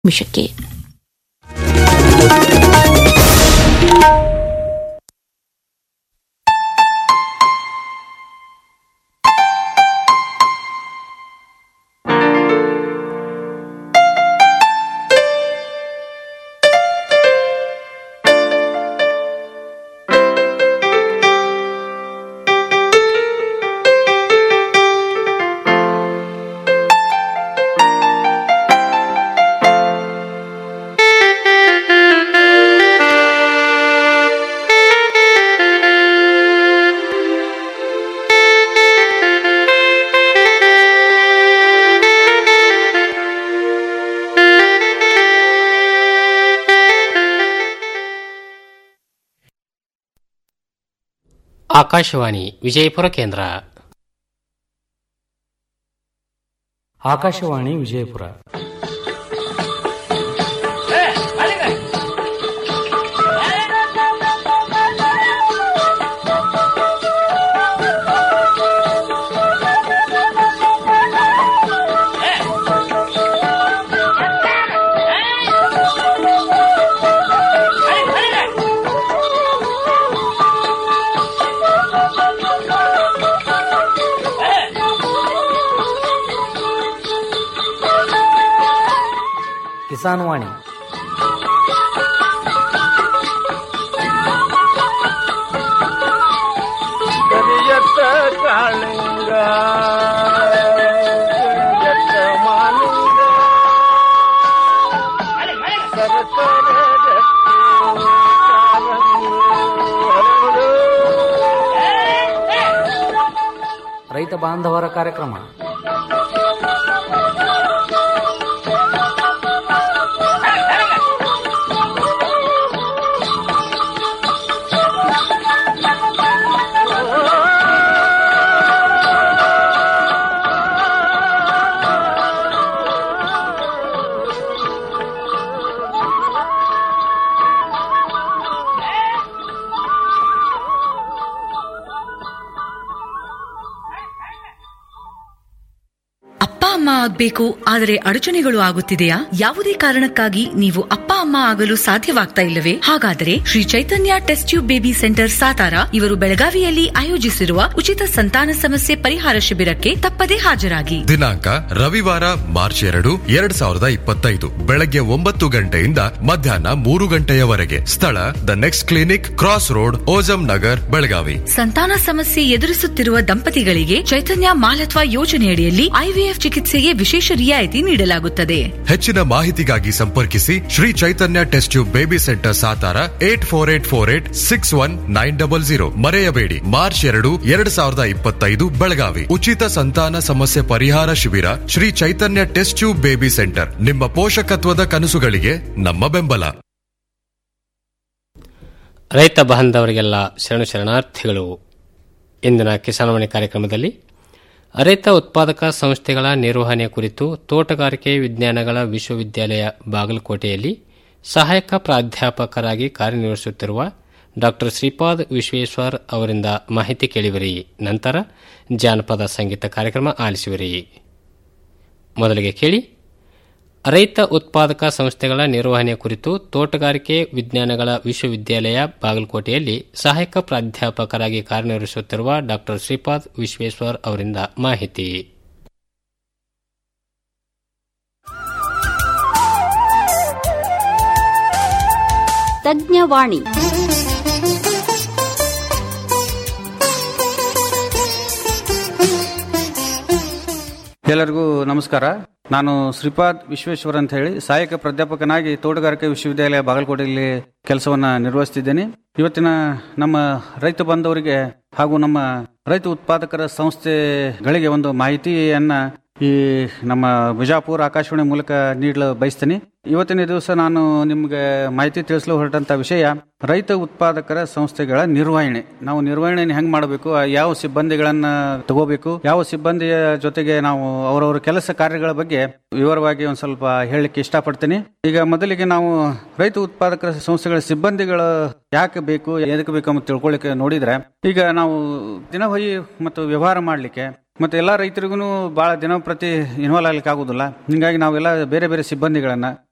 ನಿಮಿಷಕ್ಕೆ ಆಕಾಶವಾಣಿ ವಿಜಯಪುರ ಕೇಂದ್ರ ಆಕಾಶವಾಣಿ ವಿಜಯಪುರ ಕಿಸಾನ್ ವಾಣಿ ಕರಿಯತ್ತ ಕಾಳಿಂಗ ಕರಿಯತ್ತ ಮಾಲಿಂಗ ಸರಸರ ಗಟ್ಟಿ ಕಾಲಂಗಿ ಹರಡು. ರೈತ ಬಾಂಧವರ ಕಾರ್ಯಕ್ರಮ ಅಪ್ಪ ಅಮ್ಮ ಆಗ್ಬೇಕು ಆದರೆ ಅಡಚಣೆಗಳು ಆಗುತ್ತಿದೆಯಾ ಯಾವುದೇ ಕಾರಣಕ್ಕಾಗಿ ನೀವು ಅಪ್ಪ ಅಮ್ಮ ಆಗಲು ಸಾಧ್ಯವಾಗ್ತಾ ಇಲ್ಲವೇ ಹಾಗಾದರೆ Shri Chaitanya test tube baby centre Satara ಇವರು ಬೆಳಗಾವಿಯಲ್ಲಿ ಆಯೋಜಿಸಿರುವ ಉಚಿತ ಸಂತಾನ ಸಮಸ್ಯೆ ಪರಿಹಾರ ಶಿಬಿರಕ್ಕೆ ತಪ್ಪದೇ ಹಾಜರಾಗಿ ದಿನಾಂಕ ರವಿವಾರ ಮಾರ್ಚ್ ಎರಡು ಎರಡ್ ಸಾವಿರದ ಇಪ್ಪತ್ತೈದು ಬೆಳಗ್ಗೆ ಒಂಬತ್ತು ಗಂಟೆಯಿಂದ ಮಧ್ಯಾಹ್ನ ಮೂರು ಗಂಟೆಯವರೆಗೆ ಸ್ಥಳ the next clinic cross road ಓಜಂ Nagar Belagavi ಸಂತಾನ ಸಮಸ್ಯೆ ಎದುರಿಸುತ್ತಿರುವ ದಂಪತಿಗಳಿಗೆ ಚೈತನ್ಯ ಮಾಲತ್ವ ಯೋಜನೆಯಡಿಯಲ್ಲಿ ಐವಿಎಫ್ ಚಿಕಿತ್ಸೆಗೆ ವಿಶೇಷ ರಿಯಾಯಿತಿ ನೀಡಲಾಗುತ್ತದೆ ಹೆಚ್ಚಿನ ಮಾಹಿತಿಗಾಗಿ ಸಂಪರ್ಕಿಸಿ Shri Chaitanya test tube baby centre Satara eight four eight four eight six one nine double zero ಮರೆಯಬೇಡಿ ಮಾರ್ಚ್ ಎರಡು ಎರಡ್ ಸಾವಿರದ ಇಪ್ಪತ್ತೈದು ಬೆಳಗಾವಿ ಉಚಿತ ಸಂತಾನ ಸಮಸ್ಯೆ ಪರಿಹಾರ ಶಿಬಿರ Shri Chaitanya test tube baby centre ನಿಮ್ಮ ಪೋಷಕತ್ವದ ಕನಸುಗಳಿಗೆ ನಮ್ಮ ಬೆಂಬಲ ರೈತ ಬಾಂಧವರಿಗೆಲ್ಲ ಶರಣು ಶರಣಾರ್ಥಿಗಳು ಇಂದಿನ ಕಿಸಾನವಾಣಿ ಕಾರ್ಯಕ್ರಮದಲ್ಲಿ ರೈತ ಉತ್ಪಾದಕ ಸಂಸ್ಥೆಗಳ ನಿರ್ವಹಣೆ ಕುರಿತು ತೋಟಗಾರಿಕೆ ವಿಜ್ಞಾನಗಳ ವಿಶ್ವವಿದ್ಯಾಲಯ ಬಾಗಲಕೋಟೆಯಲ್ಲಿ ಸಹಾಯಕ ಪ್ರಾಧ್ಯಾಪಕರಾಗಿ ಕಾರ್ಯನಿರ್ವಹಿಸುತ್ತಿರುವ ಡಾ ಶ್ರೀಪಾದ್ ವಿಶ್ವೇಶ್ವರ್ ಅವರಿಂದ ಮಾಹಿತಿ ಕೇಳಿವಿರಿ ನಂತರ ಜಾನಪದ ಸಂಗೀತ ಕಾರ್ಯಕ್ರಮ ಆಲಿಸುವಿರಿ ಮೊದಲಿಗೆ ಕೇಳಿ ರೈತ ಉತ್ಪಾದಕ ಸಂಸ್ಥೆಗಳ ನಿರ್ವಹಣೆ ಕುರಿತು ತೋಟಗಾರಿಕೆ ವಿಜ್ಞಾನಗಳ ವಿಶ್ವವಿದ್ಯಾಲಯ ಬಾಗಲಕೋಟೆಯಲ್ಲಿ ಸಹಾಯಕ ಪ್ರಾಧ್ಯಾಪಕರಾಗಿ ಕಾರ್ಯನಿರ್ವಹಿಸುತ್ತಿರುವ ಡಾ ಶ್ರೀಪಾದ್ ವಿಶ್ವೇಶ್ವರ್ ಅವರಿಂದ ಮಾಹಿತಿ ತಜ್ಞವಾಣಿ ಎಲ್ಲರಿಗೂ ನಮಸ್ಕಾರ ನಾನು ಶ್ರೀಪಾದ್ ವಿಶ್ವೇಶ್ವರ್ ಅಂತ ಹೇಳಿ ಸಹಾಯಕ ಪ್ರಾಧ್ಯಾಪಕನಾಗಿ ತೋಟಗಾರಿಕೆ ವಿಶ್ವವಿದ್ಯಾಲಯ ಬಾಗಲಕೋಟೆಯಲ್ಲಿ ಕೆಲಸವನ್ನ ನಿರ್ವಹಿಸ್ತಿದ್ದೇನೆ ಇವತ್ತಿನ ನಮ್ಮ ರೈತ ಬಾಂಧವರಿಗೆ ಹಾಗೂ ನಮ್ಮ ರೈತ ಉತ್ಪಾದಕರ ಸಂಸ್ಥೆಗಳಿಗೆ ಒಂದು ಮಾಹಿತಿಯನ್ನ ಈ ನಮ್ಮ ಬಿಜಾಪುರ ಆಕಾಶವಾಣಿ ಮೂಲಕ ನೀಡಲು ಬಯಸ್ತೇನೆ ಇವತ್ತಿನ ದಿವಸ ನಾನು ನಿಮಗೆ ಮಾಹಿತಿ ತಿಳಿಸಲು ಹೊರಟಂತ ವಿಷಯ ರೈತ ಉತ್ಪಾದಕರ ಸಂಸ್ಥೆಗಳ ನಿರ್ವಹಣೆ ನಾವು ನಿರ್ವಹಣೆ ಹೆಂಗ್ ಮಾಡಬೇಕು ಯಾವ ಸಿಬ್ಬಂದಿಗಳನ್ನ ತಗೋಬೇಕು ಯಾವ ಸಿಬ್ಬಂದಿಯ ಜೊತೆಗೆ ನಾವು ಅವರವರ ಕೆಲಸ ಕಾರ್ಯಗಳ ಬಗ್ಗೆ ವಿವರವಾಗಿ ಒಂದ್ ಸ್ವಲ್ಪ ಹೇಳಲಿಕ್ಕೆ ಇಷ್ಟಪಡ್ತೀನಿ ಈಗ ಮೊದಲಿಗೆ ನಾವು ರೈತ ಉತ್ಪಾದಕರ ಸಂಸ್ಥೆಗಳ ಸಿಬ್ಬಂದಿಗಳು ಯಾಕೆ ಬೇಕು ಎದಕ್ಕೆ ಬೇಕು ಅಂತ ತಿಳ್ಕೊಳ್ಳಿಕ್ಕೆ ನೋಡಿದ್ರೆ ಈಗ ನಾವು ದಿನವಹಿ ಮತ್ತು ವ್ಯವಹಾರ ಮಾಡಲಿಕ್ಕೆ ಮತ್ತೆ ಎಲ್ಲಾ ರೈತರಿಗೂ ಬಹಳ ದಿನ ಪ್ರತಿ ಇನ್ವಾಲ್ವ್ ಆಗ್ಲಿಕ್ಕೆ ಆಗುದಿಲ್ಲ ಹಿಂಗಾಗಿ ನಾವೆಲ್ಲ ಬೇರೆ ಬೇರೆ ಸಿಬ್ಬಂದಿಗಳನ್ನ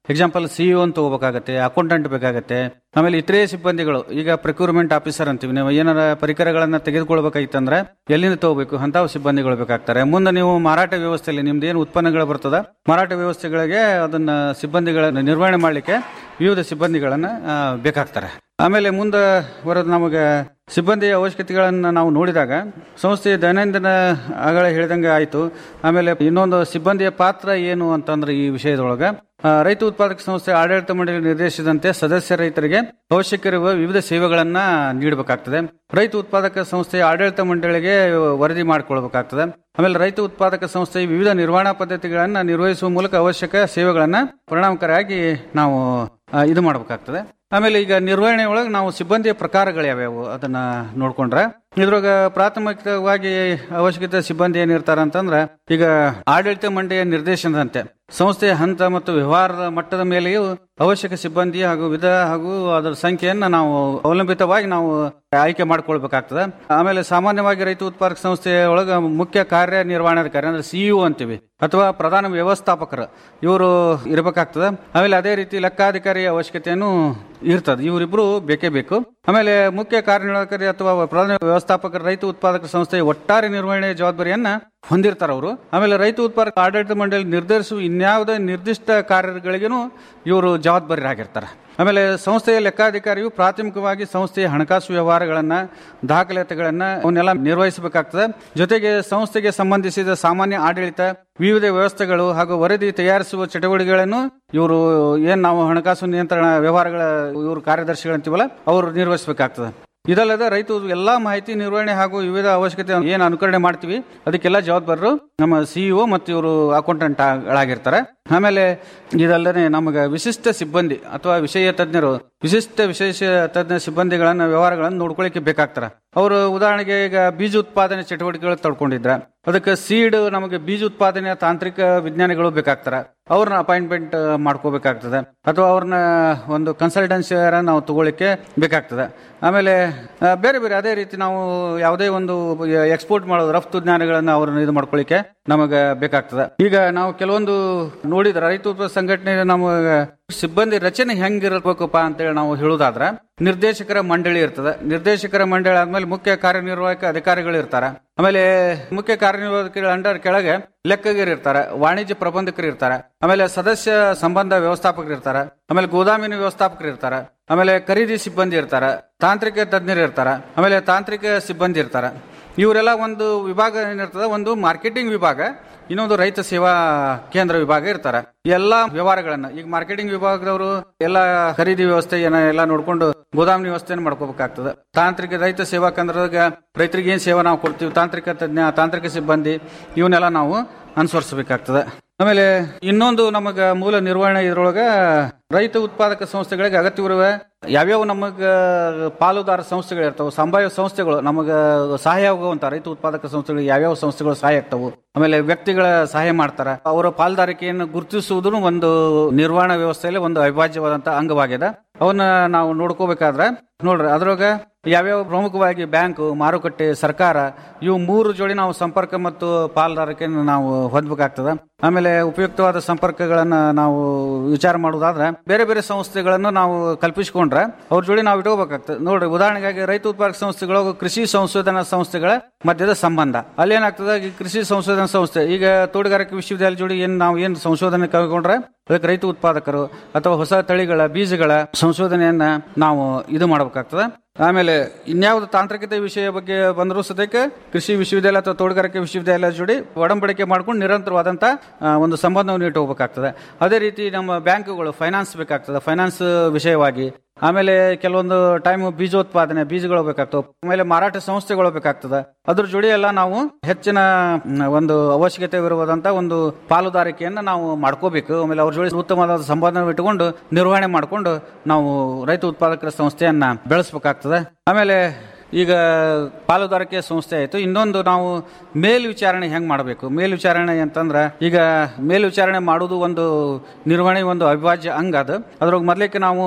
ಎಕ್ಸಾಂಪಲ್ ಸಿಇಒ ಅಂತ ತಗೋಬೇಕಾಗತ್ತೆ ಅಕೌಂಟೆಂಟ್ ಬೇಕಾಗತ್ತೆ ಆಮೇಲೆ ಇತರೆ ಸಿಬ್ಬಂದಿಗಳು ಈಗ ಪ್ರಕ್ಯೂರ್ಮೆಂಟ್ ಆಫೀಸರ್ ಅಂತೀವಿ ನೀವು ಏನಾರ ಪರಿಕರಗಳನ್ನ ತೆಗೆದುಕೊಳ್ಬೇಕಾಗಿತ್ತಂದ್ರೆ ಎಲ್ಲಿಂದ ತಗೋಬೇಕು ಅಂತ ಸಿಬ್ಬಂದಿಗಳು ಬೇಕಾಗ್ತಾರೆ ಮುಂದೆ ನೀವು ಮಾರಾಟ ವ್ಯವಸ್ಥೆಯಲ್ಲಿ ನಿಮ್ದು ಏನು ಉತ್ಪನ್ನಗಳು ಬರ್ತದ ಮಾರಾಟ ವ್ಯವಸ್ಥೆಗಳಿಗೆ ಅದನ್ನ ಸಿಬ್ಬಂದಿಗಳನ್ನ ನಿರ್ವಹಣೆ ಮಾಡಲಿಕ್ಕೆ ವಿವಿಧ ಸಿಬ್ಬಂದಿಗಳನ್ನ ಆ, ಬೇಕಾಗ್ತಾರೆ ಆಮೇಲೆ ಮುಂದೆ ಬರೋದು ನಮಗೆ ಸಿಬ್ಬಂದಿಯ ಅವಶ್ಯಕತೆಗಳನ್ನು ನಾವು ನೋಡಿದಾಗ ಸಂಸ್ಥೆಯ ದೈನಂದಿನ ಆಗಲೇ ಹೇಳಿದಂಗೆ ಆಯಿತು ಆಮೇಲೆ ಇನ್ನೊಂದು ಸಿಬ್ಬಂದಿಯ ಪಾತ್ರ ಏನು ಅಂತಂದ್ರೆ ಈ ವಿಷಯದೊಳಗೆ ಆ, ರೈತ ಉತ್ಪಾದಕ ಸಂಸ್ಥೆ ಆಡಳಿತ ಮಂಡಳಿ ನಿರ್ದೇಶಿಸಿದಂತೆ ಸದಸ್ಯ ರೈತರಿಗೆ ಅವಶ್ಯಕವಿರುವ ವಿವಿಧ ಸೇವೆಗಳನ್ನ ನೀಡಬೇಕಾಗ್ತದೆ ರೈತ ಉತ್ಪಾದಕ ಸಂಸ್ಥೆಯ ಆಡಳಿತ ಮಂಡಳಿಗೆ ವರದಿ ಮಾಡಿಕೊಳ್ಬೇಕಾಗ್ತದೆ ಆಮೇಲೆ ರೈತ ಉತ್ಪಾದಕ ಸಂಸ್ಥೆಯ ವಿವಿಧ ನಿರ್ವಹಣಾ ಪದ್ಧತಿಗಳನ್ನ ನಿರ್ವಹಿಸುವ ಮೂಲಕ ಅವಶ್ಯಕ ಸೇವೆಗಳನ್ನ ಪರಿಣಾಮಕಾರಿಯಾಗಿ ನಾವು ಆ, ಇದು ಮಾಡಬೇಕಾಗ್ತದೆ ಆಮೇಲೆ ಈಗ ನಿರ್ವಹಣೆ ಒಳಗೆ ನಾವು ಸಿಬ್ಬಂದಿಯ ಪ್ರಕಾರಗಳು ಯಾವ್ಯಾವು ಅದನ್ನ ನೋಡ್ಕೊಂಡ್ರೆ ಇದ್ರೊಳಗ ಪ್ರಾಥಮಿಕವಾಗಿ ಅವಶ್ಯಕತೆ ಸಿಬ್ಬಂದಿ ಏನಿರ್ತಾರ ಅಂತಂದ್ರೆ ಈಗ ಆಡಳಿತ ಮಂಡಳಿಯ ನಿರ್ದೇಶನದಂತೆ ಸಂಸ್ಥೆಯ ಹಂತ ಮತ್ತು ವ್ಯವಹಾರದ ಮಟ್ಟದ ಮೇಲೆಯೂ ಅವಶ್ಯಕ ಸಿಬ್ಬಂದಿ ಹಾಗೂ ವಿಧ ಹಾಗೂ ಅದರ ಸಂಖ್ಯೆಯನ್ನ ನಾವು ಅವಲಂಬಿತವಾಗಿ ನಾವು ಆಯ್ಕೆ ಮಾಡ್ಕೊಳ್ಬೇಕಾಗ್ತದೆ ಆಮೇಲೆ ಸಾಮಾನ್ಯವಾಗಿ ರೈತ ಉತ್ಪಾದಕ ಸಂಸ್ಥೆಯ ಒಳಗ ಮುಖ್ಯ ಕಾರ್ಯನಿರ್ವಹಣಾಧಿಕಾರಿ ಅಂದ್ರೆ ಸಿಇಒ ಅಂತೀವಿ ಅಥವಾ ಪ್ರಧಾನ ವ್ಯವಸ್ಥಾಪಕರು ಇವರು ಇರಬೇಕಾಗ್ತದೆ ಆಮೇಲೆ ಅದೇ ರೀತಿ ಲೆಕ್ಕಾಧಿಕಾರಿ ಅವಶ್ಯಕತೆಯನ್ನು ಇರ್ತದೆ ಇವರಿಬ್ರು ಬೇಕೇ ಬೇಕು ಆಮೇಲೆ ಮುಖ್ಯ ಕಾರ್ಯನಿರ್ವಾಹಕಾರಿ ಅಥವಾ ಪ್ರಧಾನ ವ್ಯವಸ್ಥಾಪಕರು ರೈತ ಉತ್ಪಾದಕ ಸಂಸ್ಥೆಯ ಒಟ್ಟಾರೆ ನಿರ್ವಹಣೆ ಜವಾಬ್ದಾರಿಯನ್ನ ಹೊಂದಿರ್ತಾರ ಅವರು ಆಮೇಲೆ ರೈತ ಉತ್ಪಾದಕ ಆಡಳಿತ ಮಂಡಳಿ ನಿರ್ಧರಿಸುವ ಇನ್ಯಾವುದೇ ನಿರ್ದಿಷ್ಟ ಕಾರ್ಯಗಳಿಗೂ ಇವರು ಜವಾಬ್ದಾರಿಯಾಗಿರ್ತಾರೆ ಆಮೇಲೆ ಸಂಸ್ಥೆಯ ಲೆಕ್ಕಾಧಿಕಾರಿಯು ಪ್ರಾಥಮಿಕವಾಗಿ ಸಂಸ್ಥೆಯ ಹಣಕಾಸು ವ್ಯವಹಾರಗಳನ್ನ ದಾಖಲಾತಿಗಳನ್ನ ಅವನ್ನೆಲ್ಲ ನಿರ್ವಹಿಸಬೇಕಾಗ್ತದೆ ಜೊತೆಗೆ ಸಂಸ್ಥೆಗೆ ಸಂಬಂಧಿಸಿದ ಸಾಮಾನ್ಯ ಆಡಳಿತ ವಿವಿಧ ವ್ಯವಸ್ಥೆಗಳು ಹಾಗೂ ವರದಿ ತಯಾರಿಸುವ ಚಟುವಟಿಕೆಗಳನ್ನು ಇವರು ಏನ್ ನಾವು ಹಣಕಾಸು ನಿಯಂತ್ರಣ ವ್ಯವಹಾರಗಳ ಇವರು ಕಾರ್ಯದರ್ಶಿಗಳಂತೀವಲ್ಲ ಅವರು ನಿರ್ವಹಿಸಬೇಕಾಗ್ತದೆ ಇದಲ್ಲದೆ ರೈತರು ಎಲ್ಲಾ ಮಾಹಿತಿ ನಿರ್ವಹಣೆ ಹಾಗೂ ವಿವಿಧ ಅವಶ್ಯಕತೆ ಏನು ಅನುಕರಣೆ ಮಾಡ್ತೀವಿ ಅದಕ್ಕೆಲ್ಲ ಜವಾಬ್ದಾರರು ನಮ್ಮ ಸಿಇಒ ಮತ್ತು ಇವರು ಅಕೌಂಟೆಂಟ್ ಗಳಾಗಿರ್ತಾರೆ ಆಮೇಲೆ ಇದಲ್ಲದೆ ನಮಗೆ ವಿಶಿಷ್ಟ ಸಿಬ್ಬಂದಿ ಅಥವಾ ವಿಷಯ ತಜ್ಞರು ವಿಶಿಷ್ಟ ವಿಶೇಷ ತಜ್ಞ ಸಿಬ್ಬಂದಿಗಳನ್ನ ವ್ಯವಹಾರಗಳನ್ನು ನೋಡ್ಕೊಳ್ಳಿಕ್ಕೆ ಬೇಕಾಗ್ತಾರೆ ಅವರು ಉದಾಹರಣೆಗೆ ಈಗ ಬೀಜ ಉತ್ಪಾದನೆ ಚಟುವಟಿಕೆಗಳು ತಡ್ಕೊಂಡಿದ್ರ ಅದಕ್ಕೆ ಸೀಡ್ ನಮಗೆ ಬೀಜ ಉತ್ಪಾದನೆಯ ತಾಂತ್ರಿಕ ವಿಜ್ಞಾನಿಗಳು ಬೇಕಾಗ್ತಾರೆ ಅವ್ರನ್ನ ಅಪಾಯಿಂಟ್ಮೆಂಟ್ ಮಾಡ್ಕೋಬೇಕಾಗ್ತದೆ ಅಥವಾ ಅವ್ರನ್ನ ಒಂದು ಕನ್ಸಲ್ಟೆನ್ಸಿ ನಾವು ತಗೊಳ್ಳಿಕ್ಕೆ ಬೇಕಾಗ್ತದೆ ಆಮೇಲೆ ಆ, ಬೇರೆ ಬೇರೆ ಅದೇ ರೀತಿ ನಾವು ಯಾವುದೇ ಒಂದು ಎಕ್ಸ್ಪೋರ್ಟ್ ಮಾಡೋದು ರಫ್ತು ಜ್ಞಾನಿಗಳನ್ನ ಅವ್ರನ್ನ ಇದು ಮಾಡ್ಕೊಳ್ಳಿಕ್ಕೆ ನಮಗೆ ಬೇಕಾಗ್ತದೆ ಈಗ ನಾವು ಕೆಲವೊಂದು ನೋಡಿದ್ರೆ ರೈತ ಉತ್ಪಾದಕ ಸಂಘಟನೆ ನಮಗೆ ಸಿಬ್ಬಂದಿ ರಚನೆ ಹೆಂಗಿರಬೇಕಪ್ಪ ಅಂತೇಳಿ ನಾವು ಹೇಳುದಾದ್ರೆ ನಿರ್ದೇಶಕರ ಮಂಡಳಿ ಇರ್ತದೆ ನಿರ್ದೇಶಕರ ಮಂಡಳಿ ಆದ್ಮೇಲೆ ಮುಖ್ಯ ಕಾರ್ಯನಿರ್ವಾಹಕ ಅಧಿಕಾರಿಗಳು ಇರ್ತಾರೆ ಆಮೇಲೆ ಮುಖ್ಯ ಕಾರ್ಯನಿರ್ವಾಹಕರ ಅಂಡರ್ ಕೆಳಗೆ ಲೆಕ್ಕಗಿರಿ ಇರ್ತಾರೆ ವಾಣಿಜ್ಯ ಪ್ರಬಂಧಕರು ಇರ್ತಾರೆ ಆಮೇಲೆ ಸದಸ್ಯ ಸಂಬಂಧ ವ್ಯವಸ್ಥಾಪಕರು ಇರ್ತಾರೆ ಆಮೇಲೆ ಗೋದಾಮಿನ ವ್ಯವಸ್ಥಾಪಕರು ಇರ್ತಾರೆ ಆಮೇಲೆ ಖರೀದಿ ಸಿಬ್ಬಂದಿ ಇರ್ತಾರೆ ತಾಂತ್ರಿಕ ತಜ್ಞರು ಇರ್ತಾರೆ ಆಮೇಲೆ ತಾಂತ್ರಿಕ ಸಿಬ್ಬಂದಿ ಇರ್ತಾರೆ ಇವರೆಲ್ಲ ಒಂದು ವಿಭಾಗ ಏನಿರ್ತದೆ ಒಂದು ಮಾರ್ಕೆಟಿಂಗ್ ವಿಭಾಗ ಇನ್ನೊಂದು ರೈತ ಸೇವಾ ಕೇಂದ್ರ ವಿಭಾಗ ಇರ್ತಾರೆ ಎಲ್ಲಾ ವ್ಯವಹಾರಗಳನ್ನ ಈಗ ಮಾರ್ಕೆಟಿಂಗ್ ವಿಭಾಗದವರು ಎಲ್ಲ ಖರೀದಿ ವ್ಯವಸ್ಥೆಯನ್ನ ಎಲ್ಲ ನೋಡ್ಕೊಂಡು ಗೋದಾಮಿನ ವ್ಯವಸ್ಥೆಯನ್ನು ಮಾಡ್ಕೋಬೇಕಾಗ್ತದೆ ತಾಂತ್ರಿಕ ರೈತ ಸೇವಾ ಕೇಂದ್ರದಾಗ ರೈತರಿಗೆ ಏನ್ ಸೇವಾ ನಾವು ಕೊಡ್ತೀವಿ ತಾಂತ್ರಿಕ ತಜ್ಞ ತಾಂತ್ರಿಕ ಸಿಬ್ಬಂದಿ ಇವನ್ನೆಲ್ಲ ನಾವು ಅನುಸರಿಸಬೇಕಾಗ್ತದೆ ಆಮೇಲೆ ಇನ್ನೊಂದು ನಮಗ ಮೂಲ ನಿರ್ವಹಣೆ ಇದ್ರೊಳಗ ರೈತ ಉತ್ಪಾದಕ ಸಂಸ್ಥೆಗಳಿಗೆ ಅಗತ್ಯವಿರುವ ಯಾವ್ಯಾವ ನಮಗ ಪಾಲುದಾರ ಸಂಸ್ಥೆಗಳು ಇರ್ತಾವೆ ಸಂಭಾವ್ಯ ಸಂಸ್ಥೆಗಳು ನಮಗ ಸಹಾಯ ಆಗುವಂತ ರೈತ ಉತ್ಪಾದಕ ಸಂಸ್ಥೆಗಳಿಗೆ ಯಾವ್ಯಾವ ಸಂಸ್ಥೆಗಳು ಸಹಾಯ ಆಗ್ತಾವು ಆಮೇಲೆ ವ್ಯಕ್ತಿಗಳ ಸಹಾಯ ಮಾಡ್ತಾರ ಅವರ ಪಾಲ್ದಾರಿಕೆಯನ್ನು ಗುರುತಿಸುವುದು ಒಂದು ನಿರ್ವಹಣಾ ವ್ಯವಸ್ಥೆಯಲ್ಲಿ ಒಂದು ಅವಿಭಾಜ್ಯವಾದಂತ ಅಂಗವಾಗಿದೆ ಅವನ್ನ ನಾವು ನೋಡ್ಕೋಬೇಕಾದ್ರೆ ನೋಡ್ರಿ ಅದ್ರೊಳಗ ಯಾವ್ಯಾವ ಪ್ರಮುಖವಾಗಿ ಬ್ಯಾಂಕು ಮಾರುಕಟ್ಟೆ ಸರ್ಕಾರ ಇವು ಮೂರು ಜೋಡಿ ನಾವು ಸಂಪರ್ಕ ಮತ್ತು ಪಾಲ್ದಾರಿಕೆಯನ್ನು ನಾವು ಹೊಂದಬೇಕಾಗ್ತದೆ ಆಮೇಲೆ ಉಪಯುಕ್ತವಾದ ಸಂಪರ್ಕಗಳನ್ನ ನಾವು ವಿಚಾರ ಮಾಡುವುದಾದ್ರೆ ಬೇರೆ ಬೇರೆ ಸಂಸ್ಥೆಗಳನ್ನು ನಾವು ಕಲ್ಪಿಸಿಕೊಂಡ್ರೆ ಅವ್ರ ಜೋಡಿ ನಾವು ಇಟ್ಕೋಬೇಕಾಗ್ತದೆ ನೋಡ್ರಿ ಉದಾಹರಣೆಗಾಗಿ ರೈತ ಉತ್ಪಾದಕ ಸಂಸ್ಥೆಗಳು ಕೃಷಿ ಸಂಶೋಧನಾ ಸಂಸ್ಥೆಗಳ ಮಧ್ಯದ ಸಂಬಂಧ ಅಲ್ಲಿ ಏನಾಗ್ತದೆ ಈ ಕೃಷಿ ಸಂಶೋಧನಾ ಸಂಸ್ಥೆ ಈಗ ತೋಟಗಾರಿಕೆ ವಿಶ್ವವಿದ್ಯಾಲಯ ಜೋಡಿ ಏನ್ ನಾವು ಏನ್ ಸಂಶೋಧನೆ ಕೈಗೊಂಡ್ರೆ ಅದಕ್ಕೆ ರೈತ ಉತ್ಪಾದಕರು ಅಥವಾ ಹೊಸ ತಳಿಗಳ ಬೀಜಗಳ ಸಂಶೋಧನೆಯನ್ನ ನಾವು ಇದು ಮಾಡಬೇಕಾಗ್ತದೆ ಆಮೇಲೆ ಇನ್ಯಾವುದು ತಾಂತ್ರಿಕತೆ ವಿಷಯ ಬಗ್ಗೆ ಬಂದರೂ ಸದ್ಯಕ್ಕೆ ಕೃಷಿ ವಿಶ್ವವಿದ್ಯಾಲಯ ಅಥವಾ ತೋಟಗಾರಿಕೆ ವಿಶ್ವವಿದ್ಯಾಲಯ ಜೋಡಿ ಒಡಂಬಡಿಕೆ ಮಾಡ್ಕೊಂಡು ನಿರಂತರವಾದಂತ ಆ, ಒಂದು ಸಂಬಂಧವನ್ನು ಇಟ್ಟು ಹೋಗ್ಬೇಕಾಗ್ತದೆ ಅದೇ ರೀತಿ ನಮ್ಮ ಬ್ಯಾಂಕುಗಳು ಫೈನಾನ್ಸ್ ಬೇಕಾಗ್ತದೆ ಫೈನಾನ್ಸ್ ವಿಷಯವಾಗಿ ಆಮೇಲೆ ಕೆಲವೊಂದು ಟೈಮ್ ಬೀಜೋತ್ಪಾದನೆ ಬೀಜಗಳು ಬೇಕಾಗ್ತವೆ ಆಮೇಲೆ ಮಾರಾಟ ಸಂಸ್ಥೆಗಳು ಬೇಕಾಗ್ತದೆ ಅದ್ರ ಜೋಡಿ ಎಲ್ಲ ನಾವು ಹೆಚ್ಚಿನ ಮ್, ಒಂದು ಅವಶ್ಯಕತೆ ಇರುವುದಂತ ಒಂದು ಪಾಲುದಾರಿಕೆಯನ್ನ ನಾವು ಮಾಡ್ಕೋಬೇಕು ಆಮೇಲೆ ಅವ್ರ ಜೋಡಿ ಉತ್ತಮವಾದ ಸಂಬಂಧ ಇಟ್ಟುಕೊಂಡು ನಿರ್ವಹಣೆ ಮಾಡಿಕೊಂಡು ನಾವು ರೈತ ಉತ್ಪಾದಕರ ಸಂಸ್ಥೆಯನ್ನ ಬೆಳೆಸಬೇಕಾಗ್ತದೆ ಆಮೇಲೆ ಈಗ ಪಾಲುದಾರಿಕೆ ಸಂಸ್ಥೆ ಆಯಿತು ಇನ್ನೊಂದು ನಾವು ಮೇಲ್ವಿಚಾರಣೆ ಹೆಂಗ್ ಮಾಡಬೇಕು ಮೇಲ್ವಿಚಾರಣೆ ಅಂತಂದ್ರೆ ಈಗ ಮೇಲ್ವಿಚಾರಣೆ ಮಾಡುವುದು ಒಂದು ನಿರ್ವಹಣೆ ಒಂದು ಅವಿಭಾಜ್ಯ ಅಂಗ ಅದು ಅದ್ರೊಳಗೆ ಮೊದಲಿಕ್ಕೆ ನಾವು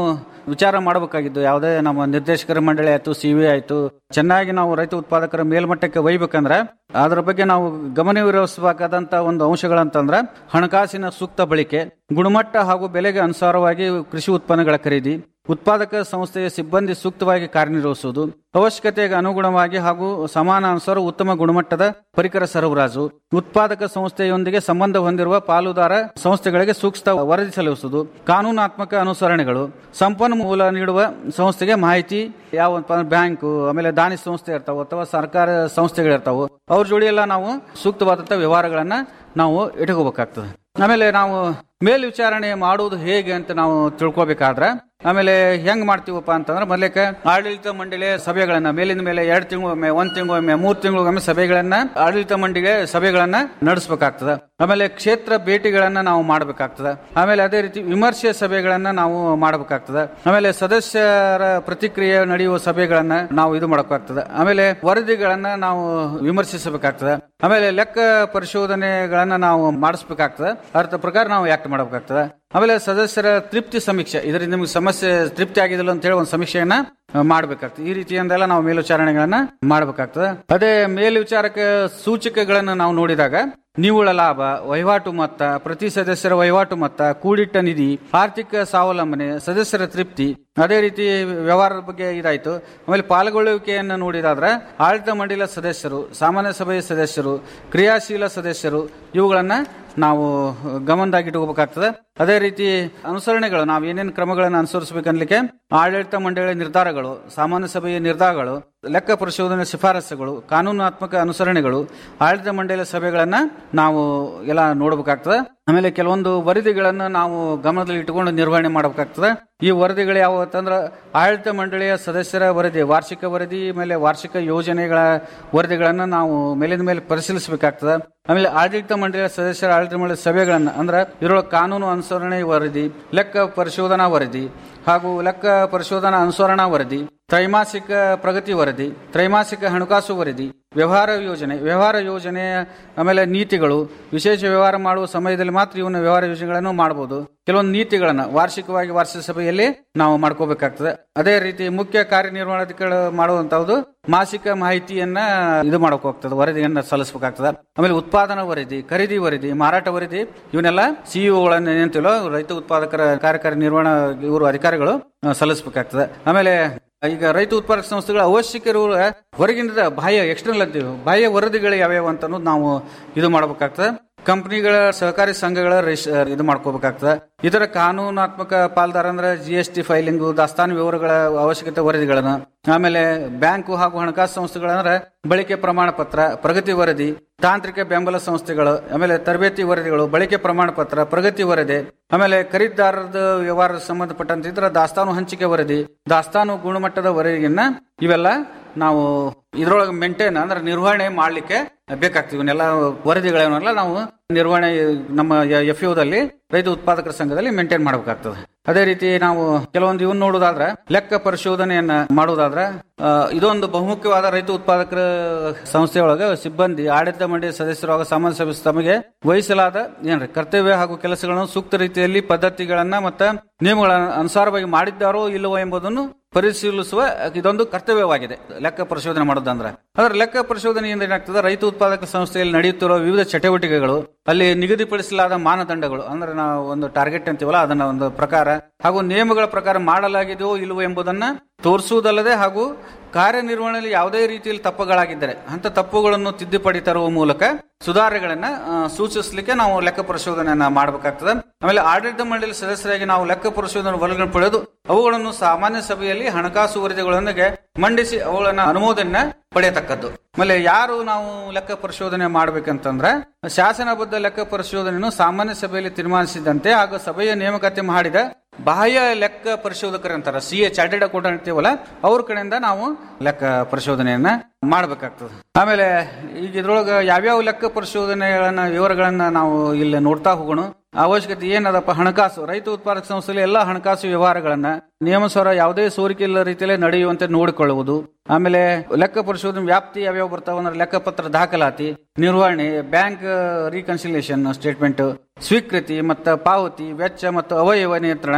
ವಿಚಾರ ಮಾಡಬೇಕಾಗಿದ್ದು ಯಾವುದೇ ನಮ್ಮ ನಿರ್ದೇಶಕರ ಮಂಡಳಿ ಆಯ್ತು ಸಿ ವಿ ಆಯ್ತು ಚೆನ್ನಾಗಿ ನಾವು ರೈತ ಉತ್ಪಾದಕರ ಮೇಲ್ಮಟ್ಟಕ್ಕೆ ಒಯ್ಬೇಕಂದ್ರೆ ಅದರ ಬಗ್ಗೆ ನಾವು ಗಮನವಿರಿಸಬೇಕಾದಂತ ಒಂದು ಅಂಶಗಳಂತಂದ್ರೆ ಹಣಕಾಸಿನ ಸೂಕ್ತ ಬಳಕೆ ಗುಣಮಟ್ಟ ಹಾಗೂ ಬೆಲೆಗೆ ಅನುಸಾರವಾಗಿ ಕೃಷಿ ಉತ್ಪನ್ನಗಳ ಖರೀದಿ ಉತ್ಪಾದಕ ಸಂಸ್ಥೆಯ ಸಿಬ್ಬಂದಿ ಸೂಕ್ತವಾಗಿ ಕಾರ್ಯನಿರ್ವಹಿಸುವುದು ಅವಶ್ಯಕತೆಗೆ ಅನುಗುಣವಾಗಿ ಹಾಗೂ ಸಮಾನಾನುಸಾರ ಉತ್ತಮ ಗುಣಮಟ್ಟದ ಪರಿಕರ ಸರಬರಾಜು ಉತ್ಪಾದಕ ಸಂಸ್ಥೆಯೊಂದಿಗೆ ಸಂಬಂಧ ಹೊಂದಿರುವ ಪಾಲುದಾರ ಸಂಸ್ಥೆಗಳಿಗೆ ಸೂಕ್ತ ವರದಿ ಸಲ್ಲಿಸುವುದು ಕಾನೂನಾತ್ಮಕ ಅನುಸರಣೆಗಳು ಸಂಪನ್ಮೂಲ ನೀಡುವ ಸಂಸ್ಥೆಗೆ ಮಾಹಿತಿ ಯಾವ ಬ್ಯಾಂಕು ಆಮೇಲೆ ದಾನಿ ಸಂಸ್ಥೆ ಇರ್ತಾವ ಅಥವಾ ಸರ್ಕಾರ ಸಂಸ್ಥೆಗಳಿರ್ತಾವ ಅವ್ರ ಜೋಡಿ ಎಲ್ಲ ನಾವು ಸೂಕ್ತವಾದಂತ ವ್ಯವಹಾರಗಳನ್ನ ನಾವು ಇಟ್ಕೋಬೇಕಾಗ್ತದೆ ಆಮೇಲೆ ನಾವು ಮೇಲ್ವಿಚಾರಣೆ ಮಾಡುವುದು ಹೇಗೆ ಅಂತ ನಾವು ತಿಳ್ಕೊಬೇಕಾದ್ರೆ ಆಮೇಲೆ ಹೆಂಗ್ ಮಾಡ್ತೀವಪ್ಪ ಅಂತಂದ್ರೆ ಮೊದಲಕ್ಕೆ ಆಡಳಿತ ಮಂಡಳಿಯ ಸಭೆಗಳನ್ನ ಮೇಲಿನ ಮೇಲೆ ಎರಡು ತಿಂಗಳೊಮ್ಮೆ ಒಂದ್ ತಿಂಗಳೊಮ್ಮೆ ಮೂರ್ ತಿಂಗಳಿಗೊಮ್ಮೆ ಸಭೆಗಳನ್ನ ಆಡಳಿತ ಮಂಡಳಿಗೆ ಸಭೆಗಳನ್ನ ನಡೆಸಬೇಕಾಗ್ತದೆ ಆಮೇಲೆ ಕ್ಷೇತ್ರ ಭೇಟಿಗಳನ್ನ ನಾವು ಮಾಡಬೇಕಾಗ್ತದೆ ಆಮೇಲೆ ಅದೇ ರೀತಿ ವಿಮರ್ಶೆ ಸಭೆಗಳನ್ನ ನಾವು ಮಾಡಬೇಕಾಗ್ತದೆ ಆಮೇಲೆ ಸದಸ್ಯರ ಪ್ರತಿಕ್ರಿಯೆ ನಡೆಯುವ ಸಭೆಗಳನ್ನ ನಾವು ಇದು ಮಾಡಬೇಕಾಗ್ತದೆ ಆಮೇಲೆ ವರದಿಗಳನ್ನ ನಾವು ವಿಮರ್ಶಿಸಬೇಕಾಗ್ತದೆ ಆಮೇಲೆ ಲೆಕ್ಕ ಪರಿಶೋಧನೆಗಳನ್ನ ನಾವು ಮಾಡಿಸ್ಬೇಕಾಗ್ತದೆ ಅರ್ಥ ಪ್ರಕಾರ ನಾವು ಆಕ್ಟ್ ಮಾಡಬೇಕಾಗ್ತದೆ ಆಮೇಲೆ ಸದಸ್ಯರ ತೃಪ್ತಿ ಸಮೀಕ್ಷೆ ಇದರಿಂದ ನಿಮ್ಗೆ ಸಮಸ್ಯೆ ತೃಪ್ತಿ ಆಗಿದಿಲ್ಲ ಅಂತ ಹೇಳಿ ಒಂದು ಸಮೀಕ್ಷೆಯನ್ನ ಮಾಡಬೇಕಾಗ್ತದೆ ಈ ರೀತಿಯಿಂದೆಲ್ಲ ನಾವು ಮೇಲ್ವಿಚಾರಣೆಗಳನ್ನ ಮಾಡಬೇಕಾಗ್ತದೆ ಅದೇ ಮೇಲ್ವಿಚಾರಕ ಸೂಚಕಗಳನ್ನು ನಾವು ನೋಡಿದಾಗ ನಿವ್ವಳ ಲಾಭ ವಹಿವಾಟು ಮೊತ್ತ ಪ್ರತಿ ಸದಸ್ಯರ ವಹಿವಾಟು ಮೊತ್ತ ಕೂಡಿಟ್ಟ ನಿಧಿ ಆರ್ಥಿಕ ಸ್ವಾವಲಂಬನೆ ಸದಸ್ಯರ ತೃಪ್ತಿ ಅದೇ ರೀತಿ ವ್ಯವಹಾರದ ಬಗ್ಗೆ ಇದಾಯ್ತು ಆಮೇಲೆ ಪಾಲ್ಗೊಳ್ಳುವಿಕೆಯನ್ನು ನೋಡಿದಾದ್ರೆ ಆಡಳಿತ ಮಂಡಳಿಯ ಸದಸ್ಯರು ಸಾಮಾನ್ಯ ಸಭೆಯ ಸದಸ್ಯರು ಕ್ರಿಯಾಶೀಲ ಸದಸ್ಯರು ಇವುಗಳನ್ನ ನಾವು ಗಮನದಾಗಿಟ್ಕೋಬೇಕಾಗ್ತದೆ ಅದೇ ರೀತಿ ಅನುಸರಣೆಗಳು ನಾವು ಏನೇನು ಕ್ರಮಗಳನ್ನು ಅನುಸರಿಸಬೇಕನ್ಲಿಕ್ಕೆ ಆಡಳಿತ ಮಂಡಳಿಯ ನಿರ್ಧಾರಗಳು ಸಾಮಾನ್ಯ ಸಭೆಯ ನಿರ್ಧಾರಗಳು ಲೆಕ್ಕ ಪರಿಶೋಧನೆ ಶಿಫಾರಸುಗಳು ಕಾನೂನಾತ್ಮಕ ಅನುಸರಣೆಗಳು ಆಡಳಿತ ಮಂಡಳಿಯ ಸಭೆಗಳನ್ನ ನಾವು ಎಲ್ಲ ನೋಡಬೇಕಾಗ್ತದೆ ಆಮೇಲೆ ಕೆಲವೊಂದು ವರದಿಗಳನ್ನು ನಾವು ಗಮನದಲ್ಲಿ ಇಟ್ಟುಕೊಂಡು ನಿರ್ವಹಣೆ ಮಾಡಬೇಕಾಗ್ತದೆ ಈ ವರದಿಗಳು ಯಾವ ಅಂತಂದ್ರೆ ಆಡಳಿತ ಮಂಡಳಿಯ ಸದಸ್ಯರ ವರದಿ ವಾರ್ಷಿಕ ವರದಿ ಮೇಲೆ ವಾರ್ಷಿಕ ಯೋಜನೆಗಳ ವರದಿಗಳನ್ನು ನಾವು ಮೇಲಿನ ಮೇಲೆ ಪರಿಶೀಲಿಸಬೇಕಾಗ್ತದೆ ಆಮೇಲೆ ಆಡಳಿತ ಮಂಡಳಿಯ ಸದಸ್ಯರ ಆಡಳಿತ ಮಂಡಳಿಯ ಸಭೆಗಳನ್ನ ಅಂದ್ರೆ ಇದರೊಳಗೆ ಕಾನೂನು ಅನುಸರಣೆ ವರದಿ ಲೆಕ್ಕ ಪರಿಶೋಧನಾ ವರದಿ ಹಾಗೂ ಲೆಕ್ಕ ಪರಿಶೋಧನಾ ಅನುಸರಣಾ ವರದಿ ತ್ರೈಮಾಸಿಕ ಪ್ರಗತಿ ವರದಿ ತ್ರೈಮಾಸಿಕ ಹಣಕಾಸು ವರದಿ ವ್ಯವಹಾರ ಯೋಜನೆ ವ್ಯವಹಾರ ಯೋಜನೆ ಆಮೇಲೆ ನೀತಿಗಳು ವಿಶೇಷ ವ್ಯವಹಾರ ಮಾಡುವ ಸಮಯದಲ್ಲಿ ಮಾತ್ರ ಇವನ್ನ ವ್ಯವಹಾರ ಯೋಜನೆಗಳನ್ನು ಮಾಡಬಹುದು ಕೆಲವೊಂದು ನೀತಿಗಳನ್ನ ವಾರ್ಷಿಕವಾಗಿ ವಾರ್ಷಿಕ ಸಭೆಯಲ್ಲಿ ನಾವು ಮಾಡ್ಕೋಬೇಕಾಗ್ತದೆ ಅದೇ ರೀತಿ ಮುಖ್ಯ ಕಾರ್ಯನಿರ್ವಹಣಾಧಿಕಾರಿ ಮಾಡುವಂತಹದ್ದು ಮಾಸಿಕ ಮಾಹಿತಿಯನ್ನ ಇದು ಮಾಡಕ್ ಹೋಗ್ತದೆ ವರದಿಯನ್ನ ಸಲ್ಲಿಸಬೇಕಾಗ್ತದೆ ಆಮೇಲೆ ಉತ್ಪಾದನಾ ವರದಿ ಖರೀದಿ ವರದಿ ಮಾರಾಟ ವರದಿ ಇವನ್ನೆಲ್ಲ ಸಿಇಒಗಳನ್ನ ಏನಂತೀವೋ ರೈತ ಉತ್ಪಾದಕರ ಕಾರ್ಯಕಾರಿ ನಿರ್ವಹಣಾ ಇವರು ಅಧಿಕಾರಿಗಳು ಆ, ಸಲ್ಲಿಸಬೇಕಾಗ್ತದೆ ಆಮೇಲೆ ಈಗ ರೈತ ಉತ್ಪಾದಕ ಸಂಸ್ಥೆಗಳ ಅವಶ್ಯಕ ಇರುವ ಹೊರಗಿನಿಂದ ಬಾಹ್ಯ ಎಕ್ಸ್ಟರ್ನಲ್ ಅಂತೀವಿ ಬಾಹ್ಯ ವರದಿಗಳು ಯಾವ್ಯಾವ ಅಂತ ಅನ್ನೋದು ನಾವು ಇದು ಮಾಡಬೇಕಾಗ್ತದೆ ಕಂಪನಿಗಳ ಸಹಕಾರಿ ಸಂಘಗಳ ರಿಸ್- ಇದು ಮಾಡ್ಕೋಬೇಕಾಗ್ತದೆ ಇದರ ಕಾನೂನಾತ್ಮಕ ಪಾಲ್ದಾರ ಅಂದ್ರೆ ಜಿ ಎಸ್ ಟಿ ಫೈಲಿಂಗ್ ದಾಸ್ತಾನು ವಿವರಗಳ ಅವಶ್ಯಕತೆ ವರದಿಗಳನ್ನು ಆಮೇಲೆ ಬ್ಯಾಂಕು ಹಾಗೂ ಹಣಕಾಸು ಸಂಸ್ಥೆಗಳಂದ್ರೆ ಬಳಕೆ ಪ್ರಮಾಣ ಪತ್ರ ಪ್ರಗತಿ ವರದಿ ತಾಂತ್ರಿಕ ಬೆಂಬಲ ಸಂಸ್ಥೆಗಳು ಆಮೇಲೆ ತರಬೇತಿ ವರದಿಗಳು ಬಳಕೆ ಪ್ರಮಾಣ ಪತ್ರ ಪ್ರಗತಿ ವರದಿ ಆಮೇಲೆ ಖರೀದಿದಾರರದ ವ್ಯವಹಾರ ಸಂಬಂಧಪಟ್ಟಂತೆ ಇದ್ರ ದಾಸ್ತಾನು ಹಂಚಿಕೆ ವರದಿ ದಾಸ್ತಾನು ಗುಣಮಟ್ಟದ ವರದಿಯನ್ನ ಇವೆಲ್ಲ ನಾವು ಇದ್ರೊಳಗೆ ಮೇಂಟೈನ್ ಅಂದ್ರೆ ನಿರ್ವಹಣೆ ಮಾಡ್ಲಿಕ್ಕೆ ಬೇಕಾಗ್ತದೆ ಇವನ್ನೆಲ್ಲ ವರದಿಗಳನ್ನೆಲ್ಲ ನಾವು ನಿರ್ವಹಣೆ ನಮ್ಮ ಎಫ್ ದಲ್ಲಿ ರೈತ ಉತ್ಪಾದಕರ ಸಂಘದಲ್ಲಿ ಮೇಂಟೈನ್ ಮಾಡಬೇಕಾಗ್ತದೆ ಅದೇ ರೀತಿ ನಾವು ಕೆಲವೊಂದು ಇವನ್ ನೋಡುದಾದ್ರೆ ಲೆಕ್ಕ ಪರಿಶೋಧನೆಯನ್ನ ಮಾಡುವುದಾದ್ರೆ ಆ, ಇದೊಂದು ಬಹುಮುಖ್ಯವಾದ ರೈತ ಉತ್ಪಾದಕರ ಸಂಸ್ಥೆಯೊಳಗೆ ಸಿಬ್ಬಂದಿ ಆಡಳಿತ ಮಂಡಳಿ ಸದಸ್ಯರು ಹಾಗೂ ಸಾಮಾನ್ಯ ಸಭೆ ತಮಗೆ ವಹಿಸಲಾದ ಏನ್ರಿ ಕರ್ತವ್ಯ ಹಾಗೂ ಕೆಲಸಗಳನ್ನು ಸೂಕ್ತ ರೀತಿಯಲ್ಲಿ ಪದ್ಧತಿಗಳನ್ನ ಮತ್ತು ನಿಯಮಗಳ ಅನುಸಾರವಾಗಿ ಮಾಡಿದ್ದಾರೋ ಇಲ್ಲವೋ ಎಂಬುದನ್ನು ಪರಿಶೀಲಿಸುವ ಇದೊಂದು ಕರ್ತವ್ಯವಾಗಿದೆ ಲೆಕ್ಕ ಪರಿಶೋಧನೆ ಮಾಡೋದಂದ್ರೆ ಅದರ ಲೆಕ್ಕ ಪರಿಶೋಧನೆಯಿಂದ ಏನಾಗ್ತದೆ ರೈತ ಉತ್ಪಾದಕ ಸಂಸ್ಥೆಯಲ್ಲಿ ನಡೆಯುತ್ತಿರುವ ವಿವಿಧ ಚಟುವಟಿಕೆಗಳು ಅಲ್ಲಿ ನಿಗದಿಪಡಿಸಲಾದ ಮಾನದಂಡಗಳು ಅಂದ್ರೆ ನಾವು ಒಂದು ಟಾರ್ಗೆಟ್ ಅಂತೀವಲ್ಲ ಅದನ್ನ ಒಂದು ಪ್ರಕಾರ ಹಾಗೂ ನಿಯಮಗಳ ಪ್ರಕಾರ ಮಾಡಲಾಗಿದೆಯೋ ಇಲ್ಲವೋ ಎಂಬುದನ್ನ ತೋರಿಸುವುದಲ್ಲದೆ ಹಾಗೂ ಕಾರ್ಯನಿರ್ವಹಣೆಯಲ್ಲಿ ಯಾವುದೇ ರೀತಿಯಲ್ಲಿ ತಪ್ಪುಗಳಾಗಿದ್ದರೆ ಅಂತ ತಪ್ಪುಗಳನ್ನು ತಿದ್ದುಪಡಿ ತರುವ ಮೂಲಕ ಸುಧಾರಣೆಗಳನ್ನ ಆ, ಸೂಚಿಸಲಿಕ್ಕೆ ನಾವು ಲೆಕ್ಕ ಪರಿಶೋಧನೆಯನ್ನ ಮಾಡಬೇಕಾಗ್ತದೆ ಆಮೇಲೆ ಆಡಳಿತ ಮಂಡಳಿ ಸದಸ್ಯರಾಗಿ ನಾವು ಲೆಕ್ಕ ಪರಿಶೋಧನೆ ವರದಿಗಳನ್ನು ಪಡೆದು ಅವುಗಳನ್ನು ಸಾಮಾನ್ಯ ಸಭೆಯಲ್ಲಿ ಹಣಕಾಸು ವರದಿಗಳೊಂದಿಗೆ ಮಂಡಿಸಿ ಅವುಗಳನ್ನ ಅನುಮೋದನೆ ಪಡೆಯತಕ್ಕದ್ದು ಆಮೇಲೆ ಯಾರು ನಾವು ಲೆಕ್ಕ ಪರಿಶೋಧನೆ ಮಾಡಬೇಕಂತಂದ್ರೆ ಶಾಸನಬದ್ಧ ಲೆಕ್ಕ ಪರಿಶೋಧನೆಯನ್ನು ಸಾಮಾನ್ಯ ಸಭೆಯಲ್ಲಿ ತೀರ್ಮಾನಿಸಿದಂತೆ ಹಾಗೂ ಸಭೆಯ ನೇಮಕಾತಿ ಮಾಡಿದ ಬಾಹ್ಯ ಲೆಕ್ಕ ಪರಿಶೋಧಕರು ಅಂತಾರ ಸಿ ಎ ಚಾರ್ಟೆಡ್ ಅಕೌಂಟೆಂಟ್ ಅಂತೀವಲ್ಲ ಅವ್ರ ಕಡೆಯಿಂದ ನಾವು ಲೆಕ್ಕ ಪರಿಶೋಧನೆಯನ್ನ ಮಾಡಬೇಕಾಗ್ತದೆ ಆಮೇಲೆ ಈಗ ಇದ್ರೊಳಗ ಯಾವ್ಯಾವ ಲೆಕ್ಕ ಪರಿಶೋಧನೆಗಳನ್ನ ವಿವರಗಳನ್ನ ನಾವು ಇಲ್ಲಿ ನೋಡ್ತಾ ಹೋಗೋಣ ಅವಶ್ಯಕತೆ ಏನದಪ್ಪ ಹಣಕಾಸು ರೈತ ಉತ್ಪಾದಕ ಸಂಸ್ಥೆಯಲ್ಲಿ ಎಲ್ಲ ಹಣಕಾಸು ವ್ಯವಹಾರಗಳನ್ನ ನಿಯಮಸರ ಯಾವುದೇ ಸೋರಿಕೆ ಇಲ್ಲ ರೀತಿಯಲ್ಲಿ ನಡೆಯುವಂತೆ ನೋಡಿಕೊಳ್ಳುವುದು ಆಮೇಲೆ ಲೆಕ್ಕ ಪರಿಶೋಧನೆ ವ್ಯಾಪ್ತಿ ಯಾವ್ಯಾವ ಬರ್ತಾವ ಅಂದ್ರೆ ಲೆಕ್ಕಪತ್ರ ದಾಖಲಾತಿ ನಿರ್ವಹಣೆ ಬ್ಯಾಂಕ್ ರೀಕನ್ಸಿಲೇಷನ್ ಸ್ಟೇಟ್ಮೆಂಟ್ ಸ್ವೀಕೃತಿ ಮತ್ತು ಪಾವತಿ ವೆಚ್ಚ ಮತ್ತು ಅವಯವ ನಿಯಂತ್ರಣ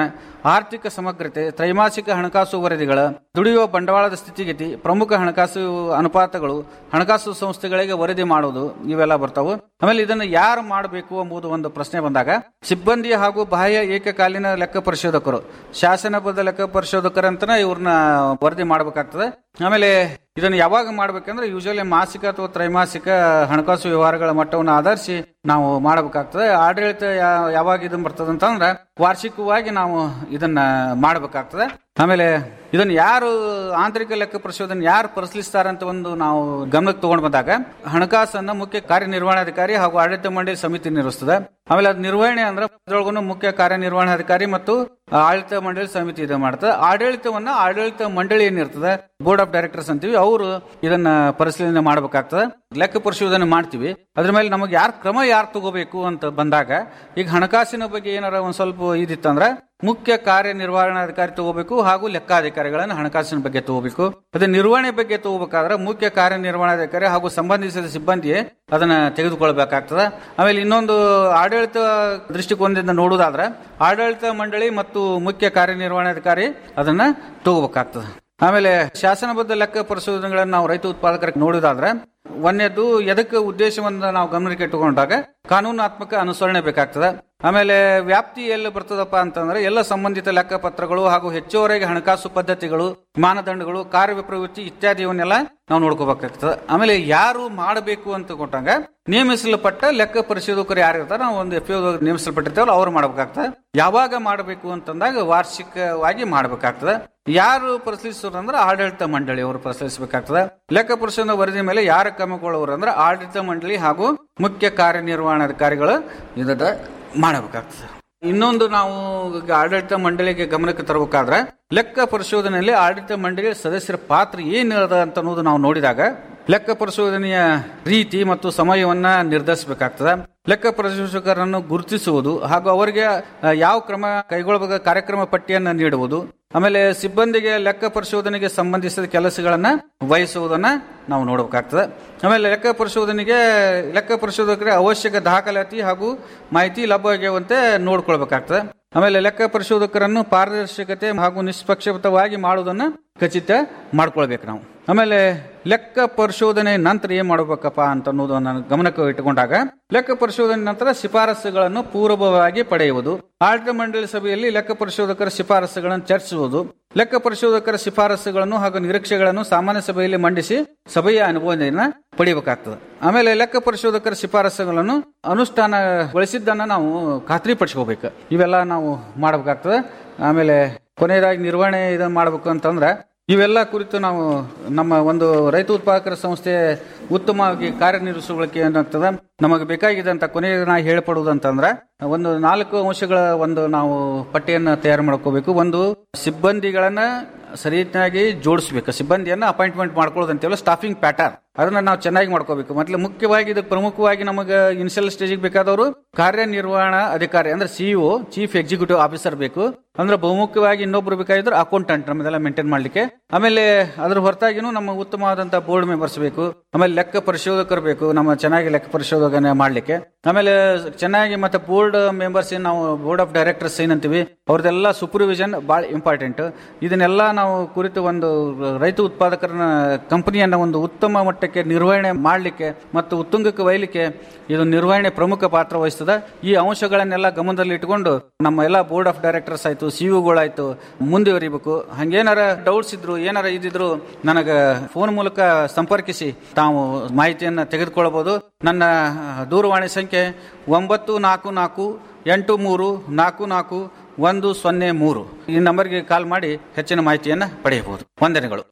ಆರ್ಥಿಕ ಸಮಗ್ರತೆ ತ್ರೈಮಾಸಿಕ ಹಣಕಾಸು ವರದಿಗಳ ದುಡಿಯುವ ಬಂಡವಾಳದ ಸ್ಥಿತಿಗತಿ ಪ್ರಮುಖ ಹಣಕಾಸು ಅನುಪಾತಗಳು ಹಣಕಾಸು ಸಂಸ್ಥೆಗಳಿಗೆ ವರದಿ ಮಾಡುವುದು ಇವೆಲ್ಲ ಬರ್ತಾವು ಆಮೇಲೆ ಇದನ್ನು ಯಾರು ಮಾಡಬೇಕು ಎಂಬುದು ಒಂದು ಪ್ರಶ್ನೆ ಬಂದಾಗ ಸಿಬ್ಬಂದಿ ಹಾಗೂ ಬಾಹ್ಯ ಏಕಕಾಲೀನ ಲೆಕ್ಕ ಪರಿಶೋಧಕರು ಶಾಸನಬದ್ಧ ಲೆಕ್ಕ ಪರಿಶೋಧಕರಂತನ ಇವ್ರನ್ನ ವರದಿ ಮಾಡಬೇಕಾಗ್ತದೆ ಆಮೇಲೆ ಇದನ್ನು ಯಾವಾಗ ಮಾಡ್ಬೇಕಂದ್ರೆ ಯೂಶಲಿ ಮಾಸಿಕ ಅಥವಾ ತ್ರೈಮಾಸಿಕ ಹಣಕಾಸು ವ್ಯವಹಾರಗಳ ಮಟ್ಟವನ್ನು ಆಧರಿಸಿ ನಾವು ಮಾಡಬೇಕಾಗ್ತದೆ ಆಡಳಿತ ಯಾ- ಯಾವಾಗ ಇದನ್ನ ಬರ್ತದೆ ಅಂತಂದ್ರೆ ವಾರ್ಷಿಕವಾಗಿ ನಾವು ಇದನ್ನ ಮಾಡಬೇಕಾಗ್ತದೆ ಆಮೇಲೆ ಇದನ್ನ ಯಾರು ಆಂತರಿಕ ಲೆಕ್ಕ ಪರಿಶೋಧನೆ ಯಾರು ಪರಿಶೀಲಿಸ್ತಾರೆ ಅಂತ ಒಂದು ನಾವು ಗಮನಕ್ಕೆ ತಗೊಂಡು ಬಂದಾಗ ಹಣಕಾಸನ್ನ ಮುಖ್ಯ ಕಾರ್ಯನಿರ್ವಹಣಾಧಿಕಾರಿ ಹಾಗೂ ಆಡಳಿತ ಮಂಡಳಿ ಸಮಿತಿ ನಿರ್ವಹಿಸ್ತದೆ ಆಮೇಲೆ ಅದು ನಿರ್ವಹಣೆ ಅಂದ್ರೆ ಅದ್ರೊಳಗೂ ಮುಖ್ಯ ಕಾರ್ಯನಿರ್ವಹಣಾಧಿಕಾರಿ ಮತ್ತು ಆಡಳಿತ ಮಂಡಳಿ ಸಮಿತಿ ಇದು ಮಾಡ್ತದೆ ಆಡಳಿತವನ್ನ ಆಡಳಿತ ಮಂಡಳಿ ಏನಿರ್ತದೆ ಬೋರ್ಡ್ ಆಫ್ ಡೈರೆಕ್ಟರ್ಸ್ ಅಂತೀವಿ ಅವರು ಇದನ್ನ ಪರಿಶೀಲನೆ ಮಾಡಬೇಕಾಗ್ತದೆ ಲೆಕ್ಕ ಪರಿಶೋಧನೆ ಮಾಡ್ತೀವಿ ಅದ್ರ ಮೇಲೆ ನಮಗೆ ಯಾರು ಕ್ರಮ ಯಾರು ತಗೋಬೇಕು ಅಂತ ಬಂದಾಗ ಈಗ ಹಣಕಾಸಿನ ಬಗ್ಗೆ ಏನಾರ ಒಂದ್ ಸ್ವಲ್ಪ ಇದಿತ್ತಂದ್ರೆ ಮುಖ್ಯ ಕಾರ್ಯನಿರ್ವಹಣಾಧಿಕಾರಿ ತಗೋಬೇಕು ಹಾಗೂ ಲೆಕ್ಕಾಧಿಕಾರಿಗಳನ್ನ ಹಣಕಾಸಿನ ಬಗ್ಗೆ ತಗೋಬೇಕು ಅದೇ ನಿರ್ವಹಣೆ ಬಗ್ಗೆ ತಗೋಬೇಕಾದ್ರೆ ಮುಖ್ಯ ಕಾರ್ಯನಿರ್ವಹಣಾಧಿಕಾರಿ ಹಾಗೂ ಸಂಬಂಧಿಸಿದ ಸಿಬ್ಬಂದಿ ಅದನ್ನ ತೆಗೆದುಕೊಳ್ಬೇಕಾಗ್ತದೆ ಆಮೇಲೆ ಇನ್ನೊಂದು ಆಡಳಿತ ದೃಷ್ಟಿಕೋನದಿಂದ ನೋಡುವುದಾದ್ರೆ ಆಡಳಿತ ಮಂಡಳಿ ಮತ್ತು ಮುಖ್ಯ ಕಾರ್ಯನಿರ್ವಹಣಾಧಿಕಾರಿ ಅದನ್ನ ತಗೋಬೇಕಾಗ್ತದೆ ಆಮೇಲೆ ಶಾಸನಬದ್ಧ ಲೆಕ್ಕ ಪರಿಶೋಧನೆಗಳನ್ನು ನಾವು ರೈತ ಉತ್ಪಾದಕರಿಗೆ ನೋಡುವುದಾದ್ರೆ ಒಂದನೇದು ಎದಕ್ಕೆ ಉದ್ದೇಶವನ್ನ ನಾವು ಗಮನಕ್ಕೆ ಇಟ್ಟುಕೊಂಡಾಗ ಕಾನೂನಾತ್ಮಕ ಅನುಸರಣೆ ಬೇಕಾಗ್ತದೆ ಆಮೇಲೆ ವ್ಯಾಪ್ತಿ ಎಲ್ಲಿ ಬರ್ತದಪ್ಪ ಅಂತಂದ್ರೆ ಎಲ್ಲ ಸಂಬಂಧಿತ ಲೆಕ್ಕ ಪತ್ರಗಳು ಹಾಗೂ ಹೆಚ್ಚುವರೆಗೆ ಹಣಕಾಸು ಪದ್ಧತಿಗಳು ಮಾನದಂಡಗಳು ಕಾರ್ಯಪ್ರವೃತ್ತಿ ಇತ್ಯಾದಿಯವನ್ನೆಲ್ಲ ನಾವು ನೋಡ್ಕೋಬೇಕಾಗ್ತದೆ ಆಮೇಲೆ ಯಾರು ಮಾಡಬೇಕು ಅಂತ ಕೊಟ್ಟಾಗ ನೇಮಿಸಲ್ಪಟ್ಟ ಲೆಕ್ಕ ಪರಿಶೋಧಕರು ಯಾರು ಇರ್ತಾರೆ ನಾವು ಒಂದು ಎಫ್ ನೇಮಿಸಲ್ಪಟ್ಟಿರ್ತೇವಲ್ಲ ಅವ್ರು ಮಾಡಬೇಕಾಗ್ತದೆ ಯಾವಾಗ ಮಾಡಬೇಕು ಅಂತಂದಾಗ ವಾರ್ಷಿಕವಾಗಿ ಮಾಡಬೇಕಾಗ್ತದೆ ಯಾರು ಪರಿಶೀಲಿಸೋರು ಅಂದ್ರೆ ಆಡಳಿತ ಮಂಡಳಿ ಅವರು ಪರಿಶೀಲಿಸಬೇಕಾಗ್ತದೆ ಲೆಕ್ಕ ಪರಿಶೋಧನಾ ವರದಿ ಮೇಲೆ ಯಾರು ಕ್ರಮಗೊಳ್ಳುವರು ಅಂದ್ರೆ ಆಡಳಿತ ಮಂಡಳಿ ಹಾಗೂ ಮುಖ್ಯ ಕಾರ್ಯನಿರ್ವಹಣಾಧಿಕಾರಿಗಳು ಇದನ್ನ ಮಾಡಬೇಕಾಗ್ತದೆ ಇನ್ನೊಂದು ನಾವು ಈಗ ಆಡಳಿತ ಮಂಡಳಿಗೆ ಗಮನಕ್ಕೆ ತರಬೇಕಾದ್ರೆ ಲೆಕ್ಕ ಪರಿಶೋಧನೆಯಲ್ಲಿ ಆಡಳಿತ ಮಂಡಳಿಯ ಸದಸ್ಯರ ಪಾತ್ರ ಏನಿರದ ಅಂತ ಅನ್ನೋದು ನಾವು ನೋಡಿದಾಗ ಲೆಕ್ಕ ಪರಿಶೋಧನೆಯ ರೀತಿ ಮತ್ತು ಸಮಯವನ್ನ ನಿರ್ಧರಿಸಬೇಕಾಗ್ತದೆ ಲೆಕ್ಕ ಪರಿಶೋಧಕರನ್ನು ಗುರುತಿಸುವುದು ಹಾಗೂ ಅವರಿಗೆ ಆ, ಯಾವ ಕ್ರಮ ಕೈಗೊಳ್ಳಬೇಕಾದ ಕಾರ್ಯಕ್ರಮ ಪಟ್ಟಿಯನ್ನು ನೀಡುವುದು ಆಮೇಲೆ ಸಿಬ್ಬಂದಿಗೆ ಲೆಕ್ಕ ಪರಿಶೋಧನೆಗೆ ಸಂಬಂಧಿಸಿದ ಕೆಲಸಗಳನ್ನ ವಹಿಸುವುದನ್ನ ನಾವು ನೋಡಬೇಕಾಗ್ತದೆ ಆಮೇಲೆ ಲೆಕ್ಕ ಪರಿಶೋಧನೆಗೆ ಲೆಕ್ಕ ಪರಿಶೋಧಕರ ಅವಶ್ಯಕ ದಾಖಲಾತಿ ಹಾಗೂ ಮಾಹಿತಿ ಲಭ್ಯವಾಗುವಂತೆ ನೋಡ್ಕೊಳ್ಬೇಕಾಗ್ತದೆ ಆಮೇಲೆ ಲೆಕ್ಕ ಪರಿಶೋಧಕರನ್ನು ಪಾರದರ್ಶಕತೆ ಹಾಗೂ ನಿಷ್ಪಕ್ಷಪಾತವಾಗಿ ಮಾಡುವುದನ್ನ ಖಚಿತ ಮಾಡ್ಕೊಳ್ಬೇಕು ನಾವು ಆಮೇಲೆ ಲೆಕ್ಕ ಪರಿಶೋಧನೆ ನಂತರ ಏನ್ ಮಾಡಬೇಕಪ್ಪ ಅಂತ ಅನ್ನೋದನ್ನ ಗಮನಕ್ಕೆ ಇಟ್ಟುಕೊಂಡಾಗ ಲೆಕ್ಕ ಪರಿಶೋಧನೆ ನಂತರ ಶಿಫಾರಸುಗಳನ್ನು ಪೂರ್ವಭಾವಿ ಪಡೆಯುವುದು ಆಡಳಿತ ಮಂಡಳಿ ಸಭೆಯಲ್ಲಿ ಲೆಕ್ಕ ಪರಿಶೋಧಕರ ಶಿಫಾರಸುಗಳನ್ನು ಚರ್ಚಿಸುವುದು ಲೆಕ್ಕ ಪರಿಶೋಧಕರ ಶಿಫಾರಸುಗಳನ್ನು ಹಾಗೂ ನಿರೀಕ್ಷೆಗಳನ್ನು ಸಾಮಾನ್ಯ ಸಭೆಯಲ್ಲಿ ಮಂಡಿಸಿ ಸಭೆಯ ಅನುಮೋದನೆಯನ್ನ ಪಡೆಯಬೇಕಾಗ್ತದೆ ಆಮೇಲೆ ಲೆಕ್ಕ ಪರಿಶೋಧಕರ ಶಿಫಾರಸುಗಳನ್ನು ಅನುಷ್ಠಾನಗೊಳಿಸಿದ್ದನ್ನ ನಾವು ಖಾತ್ರಿಪಡಿಸ್ಕೋಬೇಕು ಇವೆಲ್ಲ ನಾವು ಮಾಡಬೇಕಾಗ್ತದೆ ಆಮೇಲೆ ಕೊನೆಯದಾಗಿ ನಿರ್ವಹಣೆ ಇದನ್ನ ಮಾಡಬೇಕು ಅಂತಂದ್ರೆ ಇವೆಲ್ಲ ಕುರಿತು ನಾವು ನಮ್ಮ ಒಂದು ರೈತ ಉತ್ಪಾದಕರ ಸಂಸ್ಥೆ ಉತ್ತಮವಾಗಿ ಕಾರ್ಯನಿರ್ವಹಿಸಲಿಕ್ಕೆ ಏನಾಗ್ತದೆ ನಮಗೆ ಬೇಕಾಗಿದ್ದಂತ ಕೊನೆಯ ನಾ ಹೇಳ್ಪಡುವುದಂತಂದ್ರೆ ಒಂದು ನಾಲ್ಕು ಅಂಶಗಳ ಒಂದು ನಾವು ಪಟ್ಟಿಯನ್ನ ತಯಾರು ಮಾಡ್ಕೋಬೇಕು ಒಂದು ಸಿಬ್ಬಂದಿಗಳನ್ನ ಸರಿಯಾಗಿ ಜೋಡಿಸ್ಬೇಕು ಸಿಬ್ಬಂದಿಯನ್ನ ಅಪಾಯಿಂಟ್ಮೆಂಟ್ ಮಾಡ್ಕೊಳ್ಳೋದು ಅಂತೇಳಿ ಸ್ಟಾಫಿಂಗ್ ಪ್ಯಾಟರ್ನ್ ಅದನ್ನ ನಾವು ಚೆನ್ನಾಗಿ ಮಾಡ್ಕೋಬೇಕು ಮತ್ತೆ ಮುಖ್ಯವಾಗಿ ಇದಕ್ಕೆ ಪ್ರಮುಖವಾಗಿ ನಮಗೆ ಇನಿಷಿಯಲ್ ಸ್ಟೇಜಿಗೆ ಬೇಕಾದವರು ಕಾರ್ಯನಿರ್ವಹಣಾ ಅಧಿಕಾರಿ ಅಂದ್ರೆ ಸಿಇಒ ಚೀಫ್ ಎಕ್ಸಿಕ್ಯೂಟಿವ್ ಆಫೀಸರ್ ಬೇಕು ಅಂದ್ರೆ ಬಹುಮುಖ್ಯವಾಗಿ ಇನ್ನೊಬ್ರು ಬೇಕಾಗಿದ್ರು ಅಕೌಂಟೆಂಟ್ ನಮ್ಮದೆಲ್ಲ ಮೇಂಟೈನ್ ಮಾಡ್ಲಿಕ್ಕೆ ಆಮೇಲೆ ಅದ್ರ ಹೊರತಾಗಿನೂ ನಮ್ಮ ಉತ್ತಮವಾದಂತಹ ಬೋರ್ಡ್ ಮೆಂಬರ್ಸ್ ಬೇಕು ಆಮೇಲೆ ಲೆಕ್ಕ ಪರಿಶೋಧಕರು ಬೇಕು ನಮ್ಮ ಚೆನ್ನಾಗಿ ಲೆಕ್ಕ ಪರಿಶೋಧನೆ ಮಾಡ್ಲಿಕ್ಕೆ ಆಮೇಲೆ ಚೆನ್ನಾಗಿ ಮತ್ತೆ ಬೋರ್ಡ್ ಮೆಂಬರ್ಸ್ ಏನ್ ನಾವು ಬೋರ್ಡ್ ಆಫ್ ಡೈರೆಕ್ಟರ್ಸ್ ಏನಂತೀವಿ ಅವ್ರದೆಲ್ಲ ಸೂಪರ್ವಿಷನ್ ಬಹಳ ಇಂಪಾರ್ಟೆಂಟ್ ಇದನ್ನೆಲ್ಲ ನಾವು ಕುರಿತು ಒಂದು ರೈತ ಉತ್ಪಾದಕರನ್ನ ಕಂಪನಿಯನ್ನ ಒಂದು ಉತ್ತಮ ಮಟ್ಟಕ್ಕೆ ನಿರ್ವಹಣೆ ಮಾಡಲಿಕ್ಕೆ ಮತ್ತು ಉತ್ತುಂಗಕ್ಕೆ ಒಯ್ಯಲಿಕ್ಕೆ ಇದು ನಿರ್ವಹಣೆ ಪ್ರಮುಖ ಪಾತ್ರ ವಹಿಸ್ತದೆ ಈ ಅಂಶಗಳನ್ನೆಲ್ಲ ಗಮನದಲ್ಲಿ ಇಟ್ಕೊಂಡು ನಮ್ಮ ಎಲ್ಲ ಬೋರ್ಡ್ ಆಫ್ ಡೈರೆಕ್ಟರ್ಸ್ ಆಯ್ತು ಸಿಇಒಗಳಾಯ್ತು ಮುಂದುವರಿಬೇಕು ಹಂಗೇನಾರ ಡೌಟ್ಸ್ ಇದ್ರು ಏನಾರ ಇದ್ದಿದ್ರು ನನಗೆ ಫೋನ್ ಮೂಲಕ ಸಂಪರ್ಕಿಸಿ ತಾವು ಮಾಹಿತಿಯನ್ನ ತೆಗೆದುಕೊಳ್ಳಬಹುದು ನನ್ನ ದೂರವಾಣಿ ಸಂಖ್ಯೆ ಒಂಬತ್ತು ನಾಲ್ಕು ನಾಲ್ಕು ಎಂಟು ಮೂರು ನಾಲ್ಕು ನಾಲ್ಕು ಒಂದು ಸೊನ್ನೆ ಮೂರು ಈ ನಂಬರ್ಗೆ ಕಾಲ್ ಮಾಡಿ ಹೆಚ್ಚಿನ ಮಾಹಿತಿಯನ್ನ ಪಡೆಯಬಹುದು ವಂದನೆಗಳು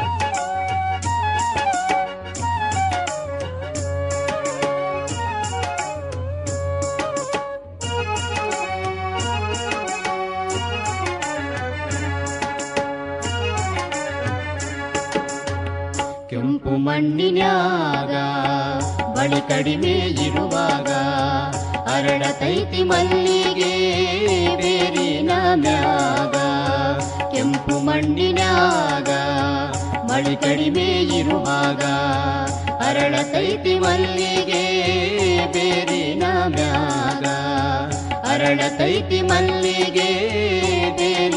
ಕೆಂಪು ಮಣ್ಣಿನ್ಯಾಗ ಬಳಿ ಕಡಿಮೆ ಇರುವಾಗ ಅರಳತೈತಿ ಮಲ್ಲಿಗೆ ಬೇರಿನ ಮ್ಯಾಗ ಕೆಂಪು ಮಣ್ಣಿನ್ಯಾಗ ಬಳಿ ಕಡಿಮೆ ಇರುವಾಗ ಅರಳತೈತಿ ಮಲ್ಲಿಗೆ ಬೇರಿನ ಮ್ಯಾಗ ಅರಳತೈತಿ ಮಲ್ಲಿಗೆ ಬೇರಿನ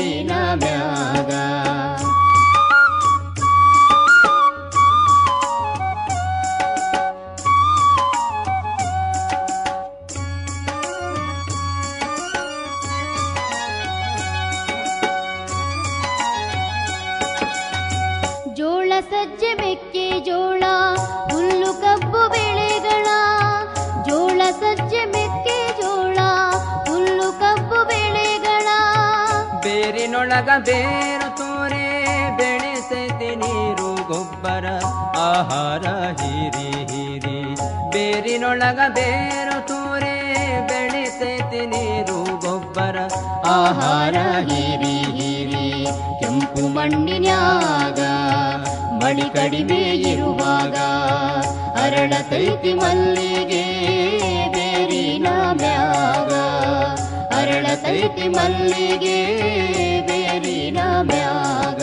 ಸಜ್ಜೆ ಮೆಕ್ಕೆ ಜೋಳ ಹುಲ್ಲು ಕಬ್ಬು ಬೆಳೆಗಳ ಜೋಳ ಸಜ್ಜೆ ಮೆಕ್ಕೆ ಜೋಳ ಹುಲ್ಲು ಕಬ್ಬು ಬೆಳೆಗಳ ಬೇರಿನೊಳಗ ಬೇರು ತೋರೆ ಬೆಳೆಸೈತೆ ನೀರು ಗೊಬ್ಬರ ಆಹಾರ ಹೀರಿ ಹೀರಿ ಬೇರಿನೊಳಗ ಬೇರು ತೋರೆ ಬೆಳೆಸೈತೆ ನೀರು ಗೊಬ್ಬರ ಆಹಾರ ಹೀರಿ ಹೀರಿ ಕೆಂಪು ಮಣ್ಣಿನ್ಯಾಗ ಮಳಿ ಕಡಿಮೆ ಇರುವಾಗ ಅರಳತೈತಿ ಮಲ್ಲಿಗೆ ಬೇರಿನ ಮ್ಯಾಗ ಅರಳತೈತಿ ಮಲ್ಲಿಗೆ ಬೇರಿನ ಮ್ಯಾಗ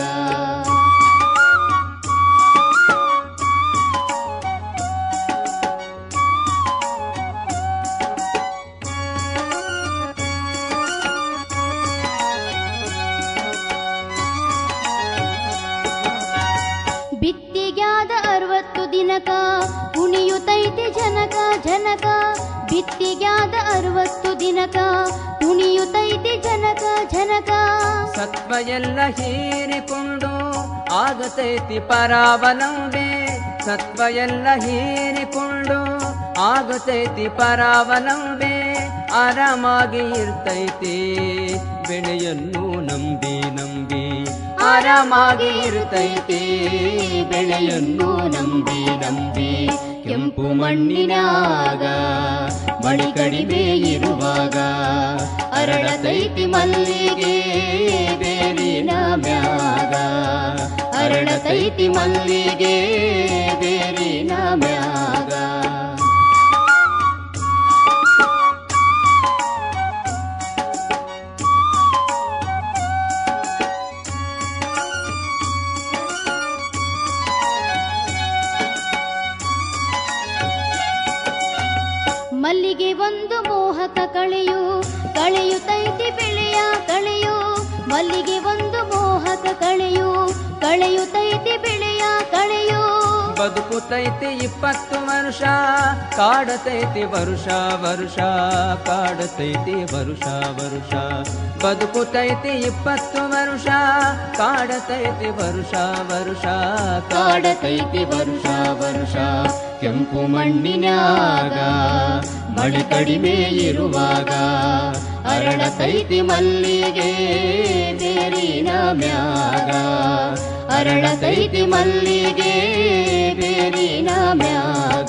ಬಿತ್ತಿಗ್ಯಾದ ಅರವತ್ತು ದಿನಕ ಕುಣಿಯುತ್ತೈತಿ ಜನಕ ಜನಕ ಬಿತ್ತಿಗ್ಯಾದ ಅರವತ್ತು ದಿನಕ ಕುಣಿಯುತ್ತೈತಿ ಜನಕ ಜನಕ ಸತ್ವ ಎಲ್ಲ ಹೀರಿಕೊಂಡು ಆಗತೈತಿ ಪರಾವಲಂಬೆ ಸತ್ವ ಎಲ್ಲ ಹೀರಿಕೊಂಡು ಆಗತೈತಿ ಪರಾವಲಂಬೆ ಆರಾಮಾಗಿ ಇರ್ತೈತಿ ಬೆಳೆಯನ್ನು ನಂಬಿ ನಂಬಿ ಆರಾಮಾಗಿ ಇರ್ತೈತಿ ಬೆಳೆಯನ್ನು ನಂಬಿ ನಂಬಿ ಕೆಂಪು ಮಣ್ಣಿನಾಗ ಮಳಿ ಕಡಿಮೆ ಇರುವಾಗ ಅರಳತೈತಿ ಮಲ್ಲಿಗೆ ಬೇರಿನ ಮ್ಯಾಗ ಅರಳತೈತಿ ಮಲ್ಲಿಗೆ ಬೇರಿನ ಮ್ಯಾಗ ಮಲ್ಲಿಗೆ ಒಂದು ಮೋಹಕ ಕಳೆಯು ಕಳೆಯುತ್ತೈತಿ ಬೆಳೆಯ ಕಳೆಯು ಮಲ್ಲಿಗೆ ಒಂದು ಮೋಹಕ ಕಳೆಯು ಕಳೆಯುತ್ತೈತಿ ಬೆಳೆಯ ಕಳೆಯು ಬದುಕುತೈತಿ ಇಪ್ಪತ್ತು ವರ್ಷ ಕಾಡತೈತಿ ವರುಷ ವರುಷ ಕಾಡತೈತಿ ವರುಷ ವರುಷ ಬದುಕುತೈತಿ ಇಪ್ಪತ್ತು ವರ್ಷ ಕಾಡತೈತಿ ವರುಷ ವರುಷ ಕಾಡತೈತಿ ವರುಷ ವರುಷ ಕೆಂಪು ಮಣ್ಣಿನ್ಯಾಗ ಮಳಿ ಕಡಿಮೆ ಇರುವಾಗ ಅರಳತೈತಿ ಮಲ್ಲಿಗೆ ಬೇರಿನ ಮ್ಯಾಗ ಅರಳತೈತಿ ಮಲ್ಲಿಗೆ ಬೇರಿನ ಮ್ಯಾಗ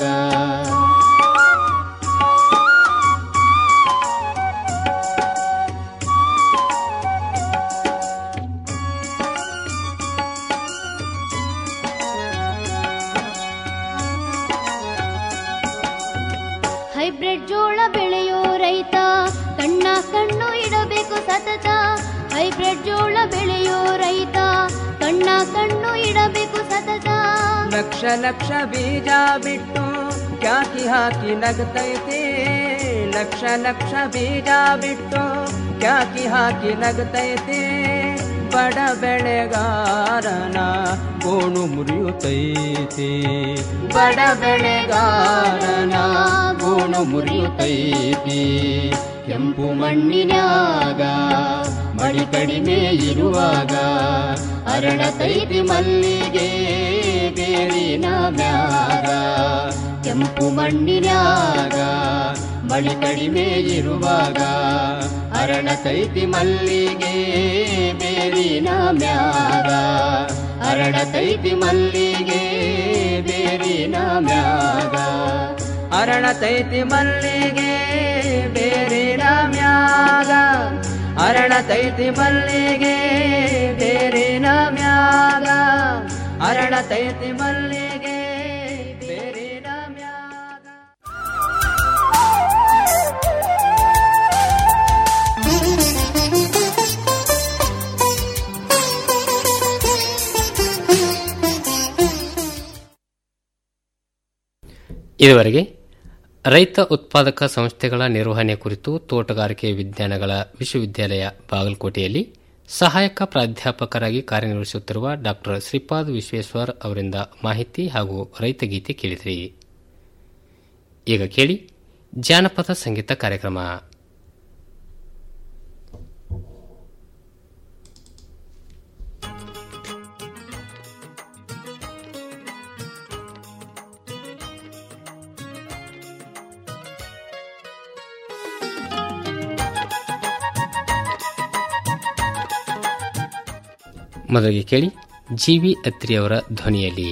ಹೈಬ್ರಿಡ್ ಜೋಳ ಬೆಳೆಯೋ ರೈತ ಕಣ್ಣ ಕಣ್ಣು ಇಡಬೇಕು ಸತತ ಹೈಬ್ರಿಡ್ ಜೋಳ ಬೆಳೆಯೋ ರೈತ ಕಣ್ಣ ಕಣ್ಣು ಇಡಬೇಕು ಸತತ ಲಕ್ಷ ಲಕ್ಷ ಬೀಜ ಬಿಟ್ಟು ಕ್ಯಾಕಿ ಹಾಕಿ ನಗತೈತಿ ಲಕ್ಷ ಲಕ್ಷ ಬೀಜ ಬಿಟ್ಟು ಕ್ಯಾಕಿ ಹಾಕಿ ನಗತೈತಿ ಬಡ ಬೆಳೆಗಾರನ ಗೋಣು ಮುರಿಯುತ್ತೈತಿ ಬಡ ಬೆಳೆಗಾರನ ಗೋಣು ಮುರಿಯುತ್ತೈತಿ ಕೆಂಪು ಮಣ್ಣಿನ್ಯಾಗ ಮಳಿ ಕಡಿಮೆ ಇರುವಾಗ ಅರಳತೈತಿ ಮಲ್ಲಿಗೆ ಬೇರಿನ ಮ್ಯಾಗ ಕೆಂಪು ಮಣ್ಣಿನ್ಯಾಗ ಮಳಿ ಕಡಿಮೆ ಇರುವಾಗ ಅರಳತೈತಿ ಮಲ್ಲಿಗೆ ಬೇರಿನ ಮ್ಯಾಗ ಅರಳತೈತಿ ಮಲ್ಲಿಗೆ ಬೇರಿನ ಮ್ಯಾಗ ಅರಣತೈತಿ ಮಲ್ಲಿಗೆ ಬೇರಿನ ಮ್ಯಾಗ ಅರಣತೈತಿ ಮಲ್ಲಿಗೆ ಬೇರಿನ ಮ್ಯಾಗ ಅರಣತೈತಿ ಮಲ್ಲಿಗೆ ಬೇರಿನ ಮ್ಯಾಗ ಇದುವರೆಗೆ ರೈತ ಉತ್ಪಾದಕ ಸಂಸ್ಥೆಗಳ ನಿರ್ವಹಣೆ ಕುರಿತು ತೋಟಗಾರಿಕೆ ವಿಜ್ಞಾನಗಳ ವಿಶ್ವವಿದ್ಯಾಲಯ ಬಾಗಲಕೋಟೆಯಲ್ಲಿ ಸಹಾಯಕ ಪ್ರಾಧ್ಯಾಪಕರಾಗಿ ಕಾರ್ಯನಿರ್ವಹಿಸುತ್ತಿರುವ ಡಾ ಶ್ರೀಪಾದ್ ವಿಶ್ವೇಶ್ವರ್ ಅವರಿಂದ ಮಾಹಿತಿ ಹಾಗೂ ರೈತಗೀತೆ ಕೇಳಿದ್ರಿ ಈಗ ಕೇಳಿ ಜಾನಪದ ಸಂಗೀತ ಕಾರ್ಯಕ್ರಮ ಮೊದಲಿಗೆ ಕೇಳಿ ಜಿ ವಿ ಅತ್ರಿಯವರ ಧ್ವನಿಯಲ್ಲಿ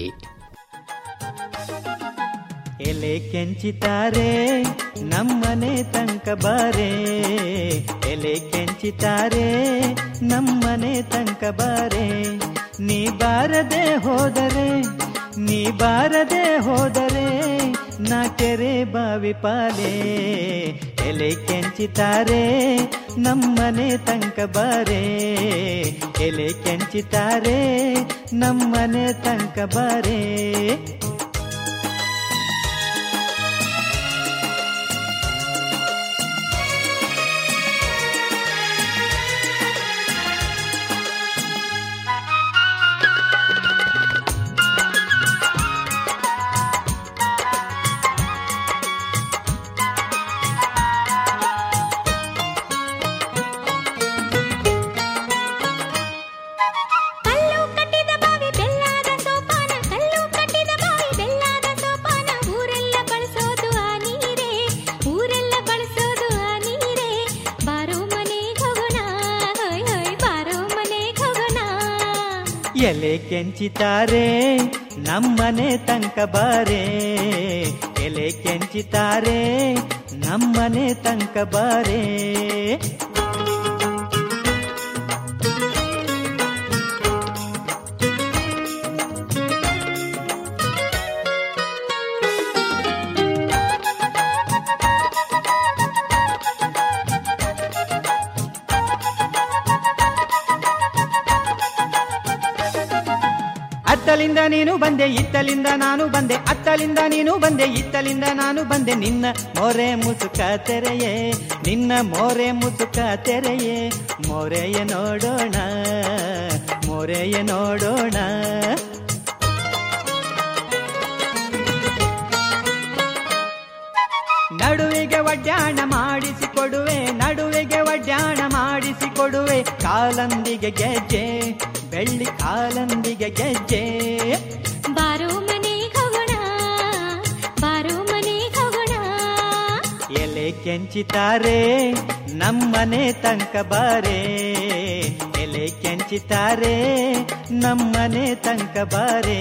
ಎಲೆ ಕೆಂಚಿತಾರೆ ನಮ್ಮನೆ ತನಕ ಬಾರೆ ಎಲೆ ಕೆಂಚಿತಾರೆ ನಮ್ಮನೆ ತನಕ ಬಾರೆ ನೀ ಬಾರದೆ ಹೋದರೆ ನೀ ಬಾರದೆ ಹೋದರೆ ನಾ ಕೆರೆ ಬಾವಿ ಪಾಲೆ ಎಲೆ ಕೆಂಚಿತಾರೆ ನಮ್ಮನೆ ತನಕ ಬಾರೆ ಎಲೆ ಕೆಂಚಿತಾರೆ ನಮ್ಮನೆ ತನಕ ಬಾರೆ ಕಲ್ಲು ಕಟ್ಟಿದ ಬಾವಿ ಬೆಲ್ಲದ ಸೋಪಾನ ಕಲ್ಲು ಕಟ್ಟಿದ ಬಾವಿ ಬೆಲ್ಲದ ಸೋಪಾನ ಊರೆಲ್ಲ ಬಳಸೋದು ಆ ನೀರೇ ಊರೆಲ್ಲ ಬಳಸೋದು ಆ ನೀರೇ ಬಾರೋ ಮನೆಗೆ ಹೋಗೋಣ ಹೊಯ್ ಹೊಯ್ ಬಾರೋ ಮನೆಗೆ ಹೋಗೋಣ ಎಲೆ ಕೆಂಚಿತಾರೆ ನಮ್ಮನೆ ತನಕ ಬಾರೆ ಎಲೆ ಕೆಂಚಿತಾರೆ ನಮ್ಮನೆ ತನಕ ಬಾರೆ ಅತ್ತಲಿಂದ ನೀನು ಬಂದೆ ಇತ್ತಲಿಂದ ನಾನು ಬಂದೆ ಅತ್ತಲಿಂದ ನೀನು ಬಂದೆ ಇತ್ತಲಿಂದ ನಾನು ಬಂದೆ ನಿನ್ನ ಮೋರೆ ಮುಸುಕ ತೆರೆಯೇ ನಿನ್ನ ಮೋರೆ ಮುಸುಕ ತೆರೆಯೇ ಮೋರೆಯ ನೋಡೋಣ ಮೋರೆಯ ನೋಡೋಣ ನಡುವಿಗೆ ಒಡ್ಯಾಣ ಮಾಡಿಸಿಕೊಡುವೆ ನಡುವಿಗೆ ಒಡ್ಯಾಣ ಮಾಡಿಸಿಕೊಡುವೆ ಕಾಲಂದಿಗೆ ಗೆಜ್ಜೆ ಬೆಳ್ಳಿ ಕಾಲಂದಿಗೆ ಗೆಜ್ಜೆ ಬಾರೋ ಮನೆಗೆ ಹೋಗೋಣ ಬಾರೋ ಮನೆಗೆ ಹೋಗೋಣ ಎಲೆ ಕೆಂಚಿತಾರೆ ನಮ್ಮನೆ ತನಕ ಬಾರೆ ಎಲೆ ಕೆಂಚಿತಾರೆ ನಮ್ಮನೆ ತನಕ ಬಾರೆ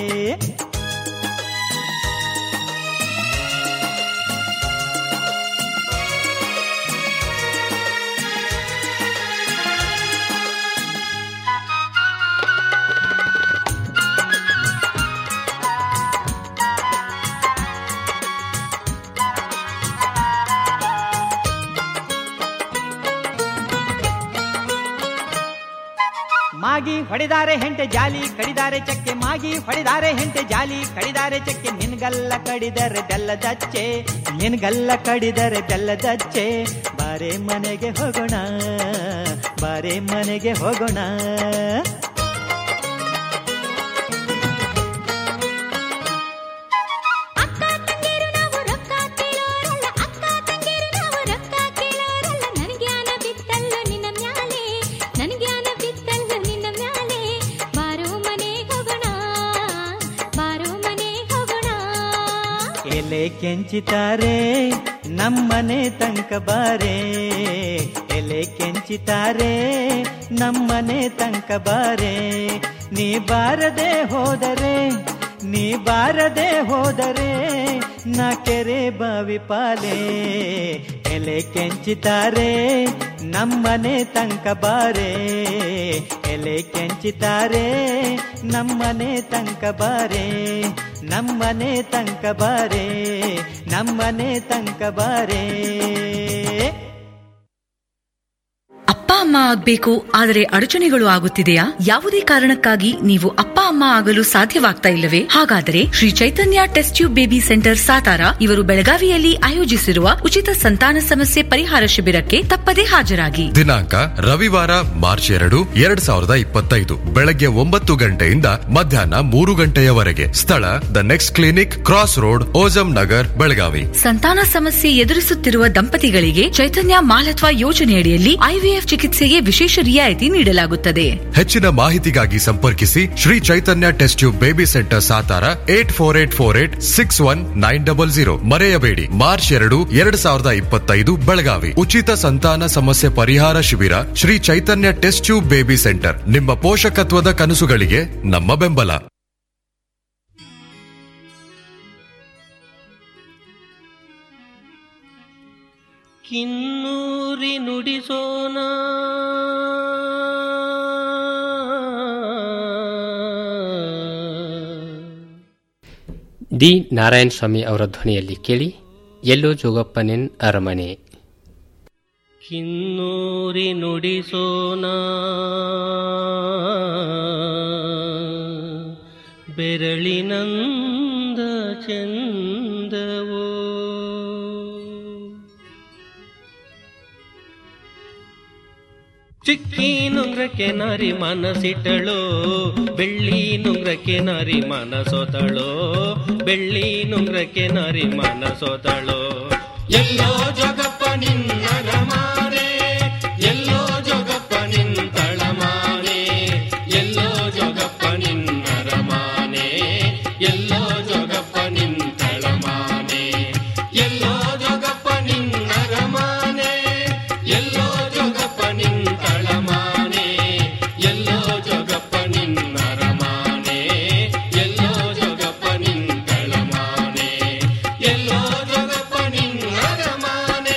ಮಾಗಿ ಹೊಡೆದಾರೆ ಹೆಂಟೆ ಜಾಲಿ ಕಡಿದಾರೆ ಚಕ್ಕೆ ಮಾಗಿ ಹೊಡೆದಾರೆ ಹೆಂಟೆ ಜಾಲಿ ಕಡಿದಾರೆ ಚಕ್ಕೆ ನಿನ್ಗಲ್ಲ ಕಡಿದರೆ ಬೆಲ್ಲದಚ್ಚೆ ನಿನ್ಗಲ್ಲ ಕಡಿದರೆ ಬೆಲ್ಲದಚ್ಚೆ ಬಾರೆ ಮನೆಗೆ ಹೋಗೋಣ ಬಾರೆ ಮನೆಗೆ ಹೋಗೋಣ ಅಕ್ಕ ತಂಗಿರು ನಾವು ರೊಕ್ಕ ಕೇಳೋರಲ್ಲ ಅಕ್ಕ ತಂಗಿರು ನಾವು ರೊಕ್ಕ ಕೇಳೋರಲ್ಲ ನನಗ್ಯಾನ ಬಿತ್ತಲ್ಲ ನಿನ್ನ ಮ್ಯಾಲೆ ನನಗ್ಯಾನ ಬಿತ್ತಲ್ಲ ನಿನ್ನ ಮ್ಯಾಲೆ ಬಾರೋ ಮನೆಗೆ ಹೋಗೋಣ ಬಾರೋ ಮನೆಗೆ ಹೋಗೋಣ ಎಲೆ ಕೆಂಚಿತಾರೆ ನಮ್ಮನೆ ತನಕ ಬಾರೆ ಎಲೆ ಕೆಂಚಿತಾರೆ ನಮ್ಮನೆ ತನಕ ಬಾರೆ ನೀ ಬಾರದೆ ಹೋದರೆ ನೀ ಬಾರದೆ ಹೋದರೆ ನಾ ಕೆರೆ ಬಾವಿ ಪಾಲೆ ಎಲೆ ಕೆಂಚಿತಾರೆ ನಮ್ಮನೆ ತನಕ ಬಾರೆ ಎಲೆ ಕೆಂಚಿತಾರೆ ನಮ್ಮನೆ ತನಕ ಬಾರೆ ನಮ್ಮನೆ ತನಕ ಬಾರೆ ನಮ್ಮನೆ ತನಕ ಬಾರೆ ಅಪ್ಪ ಅಮ್ಮ ಆಗ್ಬೇಕು ಆದರೆ ಅಡಚಣೆಗಳು ಆಗುತ್ತಿದೆಯಾ ಯಾವುದೇ ಕಾರಣಕ್ಕಾಗಿ ನೀವು ಅಪ್ಪ ಅಮ್ಮ ಆಗಲು ಸಾಧ್ಯವಾಗ್ತಾ ಇಲ್ಲವೇ ಹಾಗಾದರೆ Shri Chaitanya test tube baby centre Satara ಇವರು ಬೆಳಗಾವಿಯಲ್ಲಿ ಆಯೋಜಿಸಿರುವ ಉಚಿತ ಸಂತಾನ ಸಮಸ್ಯೆ ಪರಿಹಾರ ಶಿಬಿರಕ್ಕೆ ತಪ್ಪದೇ ಹಾಜರಾಗಿ ದಿನಾಂಕ ರವಿವಾರ ಮಾರ್ಚ್ ಎರಡು ಎರಡ್ ಸಾವಿರದ ಇಪ್ಪತ್ತೈದು ಬೆಳಗ್ಗೆ ಒಂಬತ್ತು ಗಂಟೆಯಿಂದ ಮಧ್ಯಾಹ್ನ ಮೂರು ಗಂಟೆಯವರೆಗೆ ಸ್ಥಳ the next clinic cross road ಓಜಂ Nagar Belagavi ಸಂತಾನ ಸಮಸ್ಯೆ ಎದುರಿಸುತ್ತಿರುವ ದಂಪತಿಗಳಿಗೆ ಚೈತನ್ಯ ಮಾಲತ್ವ ಯೋಜನೆಯಡಿಯಲ್ಲಿ ಐವಿಎಫ್ ಚಿಕಿತ್ಸೆ ಚಿಕಿತ್ಸೆಗೆ ವಿಶೇಷ ರಿಯಾಯಿತಿ ನೀಡಲಾಗುತ್ತದೆ ಹೆಚ್ಚಿನ ಮಾಹಿತಿಗಾಗಿ ಸಂಪರ್ಕಿಸಿ Shri Chaitanya test tube baby centre Satara eight four eight four eight six one nine double zero ಮರೆಯಬೇಡಿ ಮಾರ್ಚ್ ಎರಡು ಎರಡ್ ಸಾವಿರದ ಇಪ್ಪತ್ತೈದು ಬೆಳಗಾವಿ ಉಚಿತ ಸಂತಾನ ಸಮಸ್ಯೆ ಪರಿಹಾರ ಶಿಬಿರ Shri Chaitanya test tube baby centre ನಿಮ್ಮ ಪೋಷಕತ್ವದ ಕನಸುಗಳಿಗೆ ನಮ್ಮ ಬೆಂಬಲ ಕಿನ್ನೂರಿ ನುಡಿಸೋಣ ಡಿ ನಾರಾಯಣ ಸ್ವಾಮಿ ಅವರ ಧ್ವನಿಯಲ್ಲಿ ಕೇಳಿ ಎಲ್ಲೋ ಜೋಗಪ್ಪನಿನ್ ಅರಮನೆ ಕಿನ್ನೂರಿ ನುಡಿಸೋಣ ಬೆರಳಿನಂದ ಚಂದವೋ ಚಿಕ್ಕಿ ನುಂಗ್ರಕ್ಕೆ ನಾರಿ ಮನಸಿಟ್ಟಳು ಬೆಳ್ಳಿ ನುಂಗ್ರಕ್ಕೆ ನಾರಿ ಮನಸೋತಳು ಬೆಳ್ಳಿ ನುಂಗ್ರಕ್ಕೆ ನಾರಿ ಮನಸೋತಳು ಎಲ್ಲೋ ಜೋಗಪ್ಪ ನಿನ್ನ ಮಾನೆ ಎಲ್ಲೋ ಜೋಗಪ್ಪ ನಿಂತಳ ಮಾನೆ ಎಲ್ಲೋ ಜೋಗಪ್ಪ ನಿನ್ನರ ಮಾನೆ ಎಲ್ಲೋ ಜೋಗಪ್ಪ ನಿಂತಳ ಮಾನೆ ಎಲ್ಲೋ ಜೋಗಪ್ಪ ನಿನ್ನರ ಮಾನೆ ಎಲ್ಲೋ ಜೋಗಪ್ಪ ನಿಂತಳ ಮಾನೆ ಎಲ್ಲೋ ಜೋಗಪ್ಪ ನಿನ್ನರ ಮಾನೆ ಎಲ್ಲೋ ಜೋಗಪ್ಪ ನಿಂತಳ ಮಾನೆ ಎಲ್ಲೋ ಜೋಗಪ್ಪ ನಿನ್ನರ ಮಾನೆ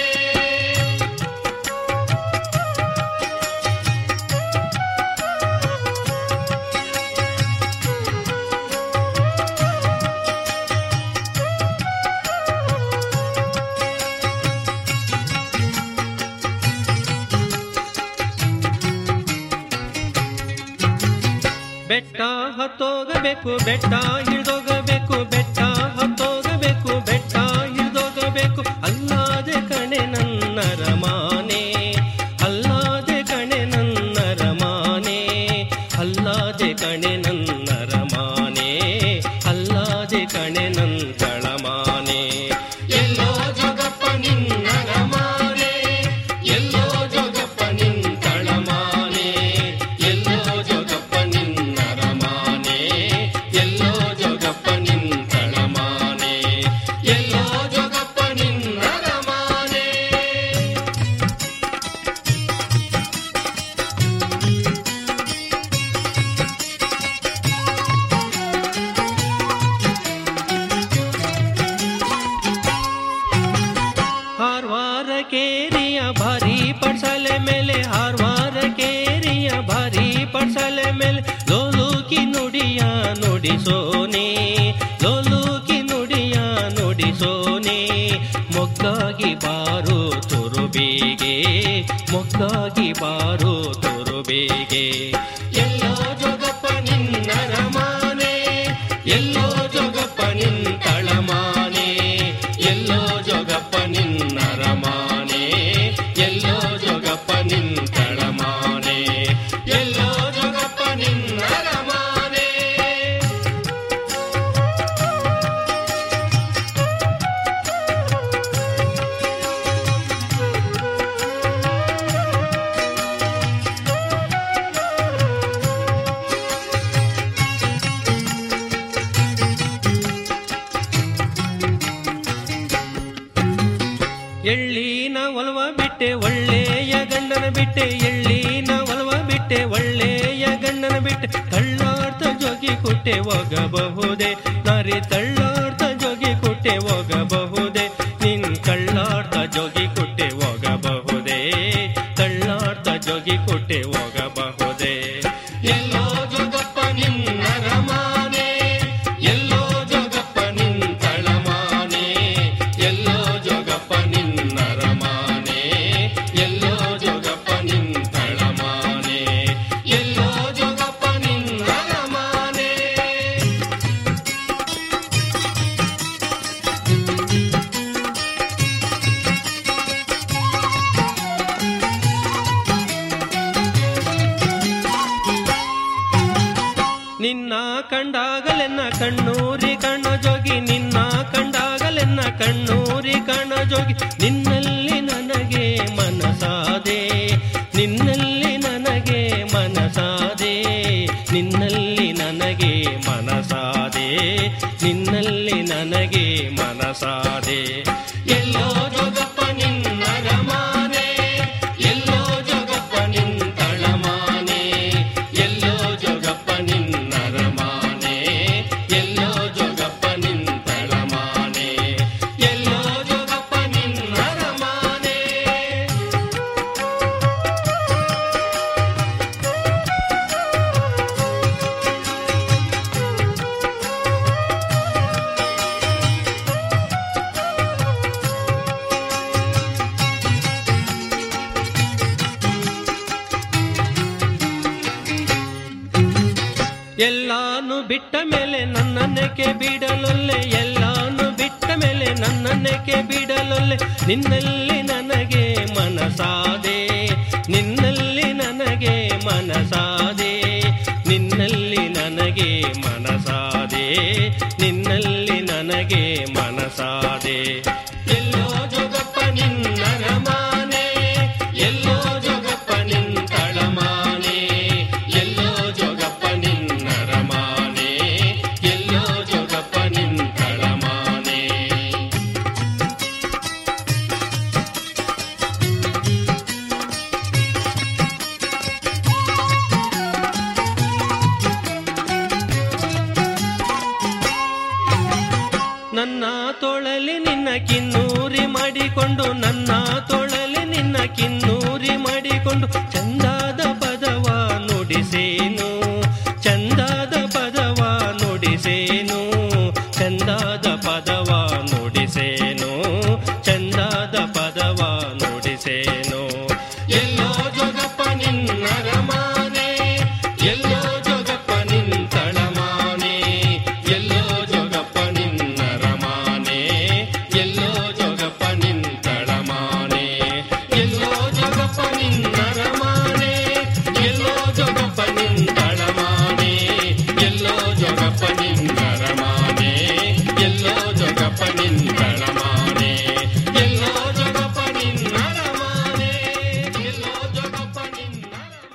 ಬೆಟ್ಟ ಹತ್ತೋಗಬೇಕು ಬೆಟ್ಟ ಹಿಡಿದೋಗಬೇಕು ಬೆಟ್ಟ ಹತ್ತೋಗಬೇಕು ಬೆಟ್ಟ ಹಿಡಿದೋಗಬೇಕು ಅಲ್ಲಾದೆ ಕಣೆ ನನ್ನರ ಮಾನೆ ಅಲ್ಲಾದೆ ಕಣೆ ನನ್ನರ ಮಾನೆ ಅಲ್ಲಾದೆ ಕಣೆ ನನ್ನರ ಮಾನೆ ಅಲ್ಲಾದೆ ಕಣೆ ನಂತಳ ಮಾನೆ ಎಲ್ಲೋ ಜೋಗಪ್ಪ ನಿನ್ನರ ಮಾನೆ ಎಲ್ಲೋ ಜೋಗಪ್ಪ ನಿಂತಳ ಮಾನೆ ಎಲ್ಲೋ ಜೋಗಪ್ಪ ನಿನ್ನರ ಮಾನೆ ಎಲ್ಲೋ ಜೋಗಪ್ಪ ನಿಂತಳ ಮಾನೆ ಎಲ್ಲೋ ಜೋಗಪ್ಪ ನಿನ್ನರ ಮಾನೆ ಹಾರ್ವಾರ ಕೇರಿಯ ಭಾರಿ ಪಡ್ಸಲೆ ಮೇಲೆ ಹಾರ್ವಾರ ಕೇರಿಯ ಭಾರಿ ಪಡ್ಸಲೆ ಮೇಲೆ ಲೋಲೂಕಿ ನುಡಿಯ ನುಡಿಸೋನೆ ಲೋಲೂಕಿ ನುಡಿಯ ನುಡಿಸೋನೆ ಮೊಗ್ಗಾಗಿ ಬಾರು ತುರುಬಿಗೆ ಮೊಗ್ಗಾಗಿ ಬಾರು ತುರುಬಿಗೆ ಎಲ್ಲೋ ಜೋಗಪ್ಪ ನಿನ್ನರ ಮಾನೆ ಎಲ್ಲೋ ಜೋಗಪ್ಪ ನಿಂತಳ ಮಾನೆ ಎಲ್ಲೋ ಜೋಗಪ್ಪ ನಿನ್ನರ ಮಾನೆ ಎಲ್ಲೋ ಜೋಗಪ್ಪ ನಿಂತಳ ಮಾನೆ ಎಲ್ಲೋ ಜೋಗಪ್ಪ ನಿನ್ನರ ಮಾನೆ ಎಳ್ಳಿನ ಒಲವ ಬಿಟ್ಟೆ ಒಳ್ಳೆಯ ಗಂಡನ ಬಿಟ್ಟೆ ಎಳ್ಳಿನ ಒಲವ ಬಿಟ್ಟೆ ಒಳ್ಳೆಯ ಗಂಡನ ಬಿಟ್ಟೆ ತಳ್ಳಾರ್ಥ ಜೋಗಿ ಕುಟ್ಟೆ ಹೋಗಬಹುದೇ ನಾರಿ ತಳ್ಳಾರ್ಥ ಜೋಗಿ ಕುಟ್ಟೆ ಹೋಗಬಹುದೇ ನಿನ್ ಕಳ್ಳಾರ್ಥ ಜೋಗಿ ಕುಟ್ಟೆ ಹೋಗಬಹುದೇ ತಳ್ಳಾರ್ಥ ಜೋಗಿ ಕುಟ್ಟೆ ಹೋಗಬಹುದೇ ಎಲ್ಲೋ ಜೋಗಪ್ಪ ನಿನ್ನರ ಮಾನೆ ಎಲ್ಲೋ ಜೋಗಪ್ಪ ನಿಂತಳ ಮಾನೆ ಎಲ್ಲೋ ಜೋಗಪ್ಪ ನಿನ್ನರ ಮಾನೆ ಎಲ್ಲೋ ಜೋಗಪ್ಪ ನಿಂತಳ ಮಾನೆ ಎಲ್ಲೋ ಜೋಗಪ್ಪ ನಿನ್ನರ ಮಾನೆ ನಿನ್ನ ಕಂಡಾಗಲೆನ್ನ ಕಣ್ಣೂರಿ ಕಣ್ಣ ಜೋಗಿ ನಿನ್ನ ಕಂಡಾಗಲೆನ್ನ ಕಣ್ಣೂರಿ ಕಣ್ಣ ಜೋಗಿ ನಿನ್ನಲ್ಲಿ ನನಗೆ ಮನಸಾದೆ ನಿನ್ನಲ್ಲಿ ಮನಸಾದೆ ಎಲ್ಲೋ ಜೋಗಪ್ಪ ನಿನ್ನರಮಾನೆ ಎಲ್ಲೋ ಜೋಗಪ್ಪ ನಿಂತಳಮಾನೆ ಎಲ್ಲೋ ಜೋಗಪ್ಪ ನಿನ್ನರಮಾನೆ ಎಲ್ಲೋ ಜೋಗಪ್ಪ ನಿಂತಳಮಾನೆ ಎಲ್ಲೋ ಜೋಗಪ್ಪ ನಿನ್ನರಮಾನೆ ಎಲ್ಲಾನು ಬಿಟ್ಟ ಮೇಲೆ ನನ್ನನ್ನೇಕೆ ಬಿಡಲೊಲ್ಲೆ ಎಲ್ಲಾನು ಬಿಟ್ಟ ಮೇಲೆ ನನ್ನನ್ನೇಕೆ ಬಿಡಲೊಲ್ಲೆ ನಿನ್ನಲ್ಲಿ ನನಗೆ ಮನಸಾದೆ ನಿನ್ನಲ್ಲಿ ನನಗೆ ಮನಸಾದೆ ನಿನ್ನಲ್ಲಿ ನನಗೆ ಮನಸಾದೆ ನಿನ್ನಲ್ಲಿ ನನಗೆ ಮನಸಾದೆ ಎಲ್ಲೋ ಜೋಗಪ್ಪ ನಿನ್ನರಮಾನೆ ಎಲ್ಲೋ ಜೋಗಪ್ಪ ನಿಂತಳಮಾನೆ ಎಲ್ಲೋ ಜೋಗಪ್ಪ ನಿನ್ನರಮಾನೆ ಎಲ್ಲೋ ಜೋಗಪ್ಪ ನಿಂತಳಮಾನೆ ನನ್ನ ತೋಳಲಿ ನಿನ್ನ ಕಿನ್ನೂರಿ ಮಾಡಿಕೊಂಡು ನನ್ನ ತೋಳಲಿ ನಿನ್ನ ಕಿನ್ನೂರಿ ಮಾಡಿಕೊಂಡು ಚಂದಾದ ಪದವ ನುಡಿಸೇನು ಚಂದಾದ ಪದವ ನುಡಿಸೇನು ಚಂದಾದ ಪದವ ನುಡಿಸೇನು ಚಂದಾದ ಪದವ ನುಡಿಸೇನು ಎಲ್ಲೋ ಜೋಗಪ್ಪ ನಿನ್ನರಮಾನೆ ಎಲ್ಲೋ ಜೋಗಪ್ಪ ನಿಂತಳಮಾನೆ ಎಲ್ಲೋ ಜೋಗಪ್ಪ ನಿನ್ನರಮಾನೆ ಎಲ್ಲೋ ಜೋಗಪ್ಪ ನಿಂತಳಮಾನೆ ಎಲ್ಲೋ ಜೋಗಪ್ಪ ನಿನ್ನರಮಾನೆ ಎಲ್ಲೋ ಜೋಗಪ್ಪ ನಿಂತಳಮಾನೆ ಎಲ್ಲೋ ಜೋಗಪ್ಪ ನಿನ್ನರಮಾನೆ ಎಲ್ಲೋ ಜೋಗಪ್ಪ ನಿಂತಳಮಾನೆ ಎಲ್ಲೋ ಜೋಗಪ್ಪ ನಿನ್ನರಮಾನೆ ಎಲ್ಲೋ ಜೋಗಪ್ಪ ನಿನ್ನ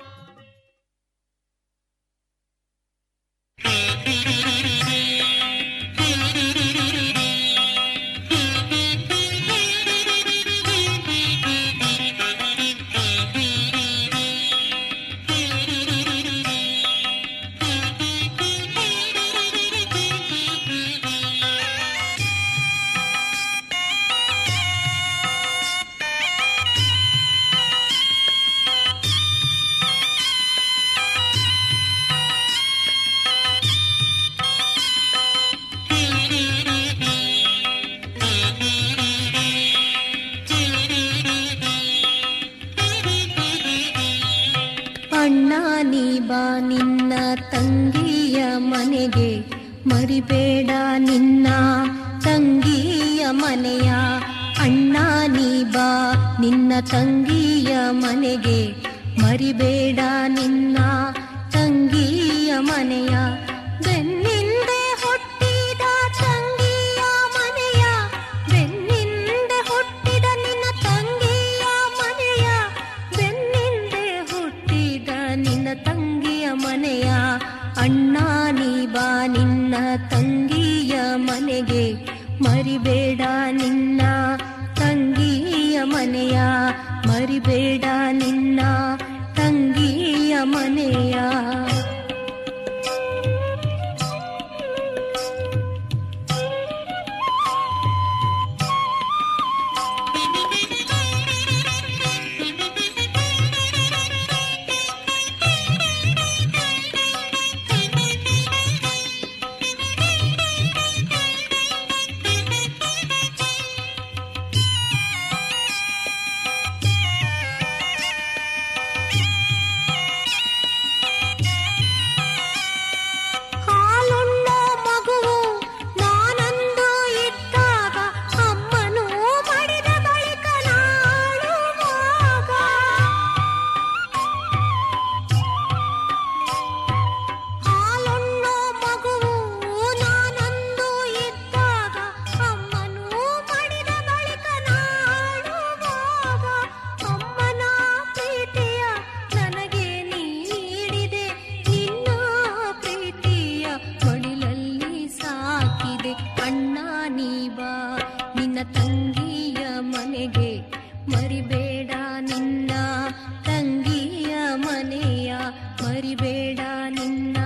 ಅಣ್ಣ ನೀ ಬಾ ನಿನ್ನ ತಂಗಿಯ ಮನೆಗೆ ಮರಿಬೇಡ ನಿನ್ನ ತಂಗಿಯ ಮನೆಯ ಅಣ್ಣ ನೀ ಬಾ ನಿನ್ನ ತಂಗಿಯ ಮನೆಗೆ ಮರಿಬೇಡ ನಿನ್ನ ತಂಗಿಯ ಮನೆಯ ಬೆನ್ನಿಂದೆ ಹುಟ್ಟಿದ ತಂಗಿಯ ಮನೆಯ ಬೆನ್ನಿಂದೆ ಹುಟ್ಟಿದ ನಿನ್ನ ತಂಗಿಯ ಮನೆಯ ಬೆನ್ನಿಂದೆ ಹುಟ್ಟಿದ ನಿನ್ನ ತಂಗಿಯ ಮನೆಯ ಅಣ್ಣ ನೀ ಬಾ ನಿನ್ನ ತಂಗಿಯ ಮನೆಗೆ ಮರಿಬೇಡ ನಿನ್ನ ತಂಗಿಯ ಮನೆಯ ಮರಿಬೇಡ ನಿನ್ನ ತಂಗಿಯ ಮನೆಯ ನಿನ್ನ ತಂಗಿಯ ಮನೆಗೆ ಮರಿಬೇಡ ನಿನ್ನ ತಂಗಿಯ ಮನೆಯ ಮರಿಬೇಡ ನಿನ್ನ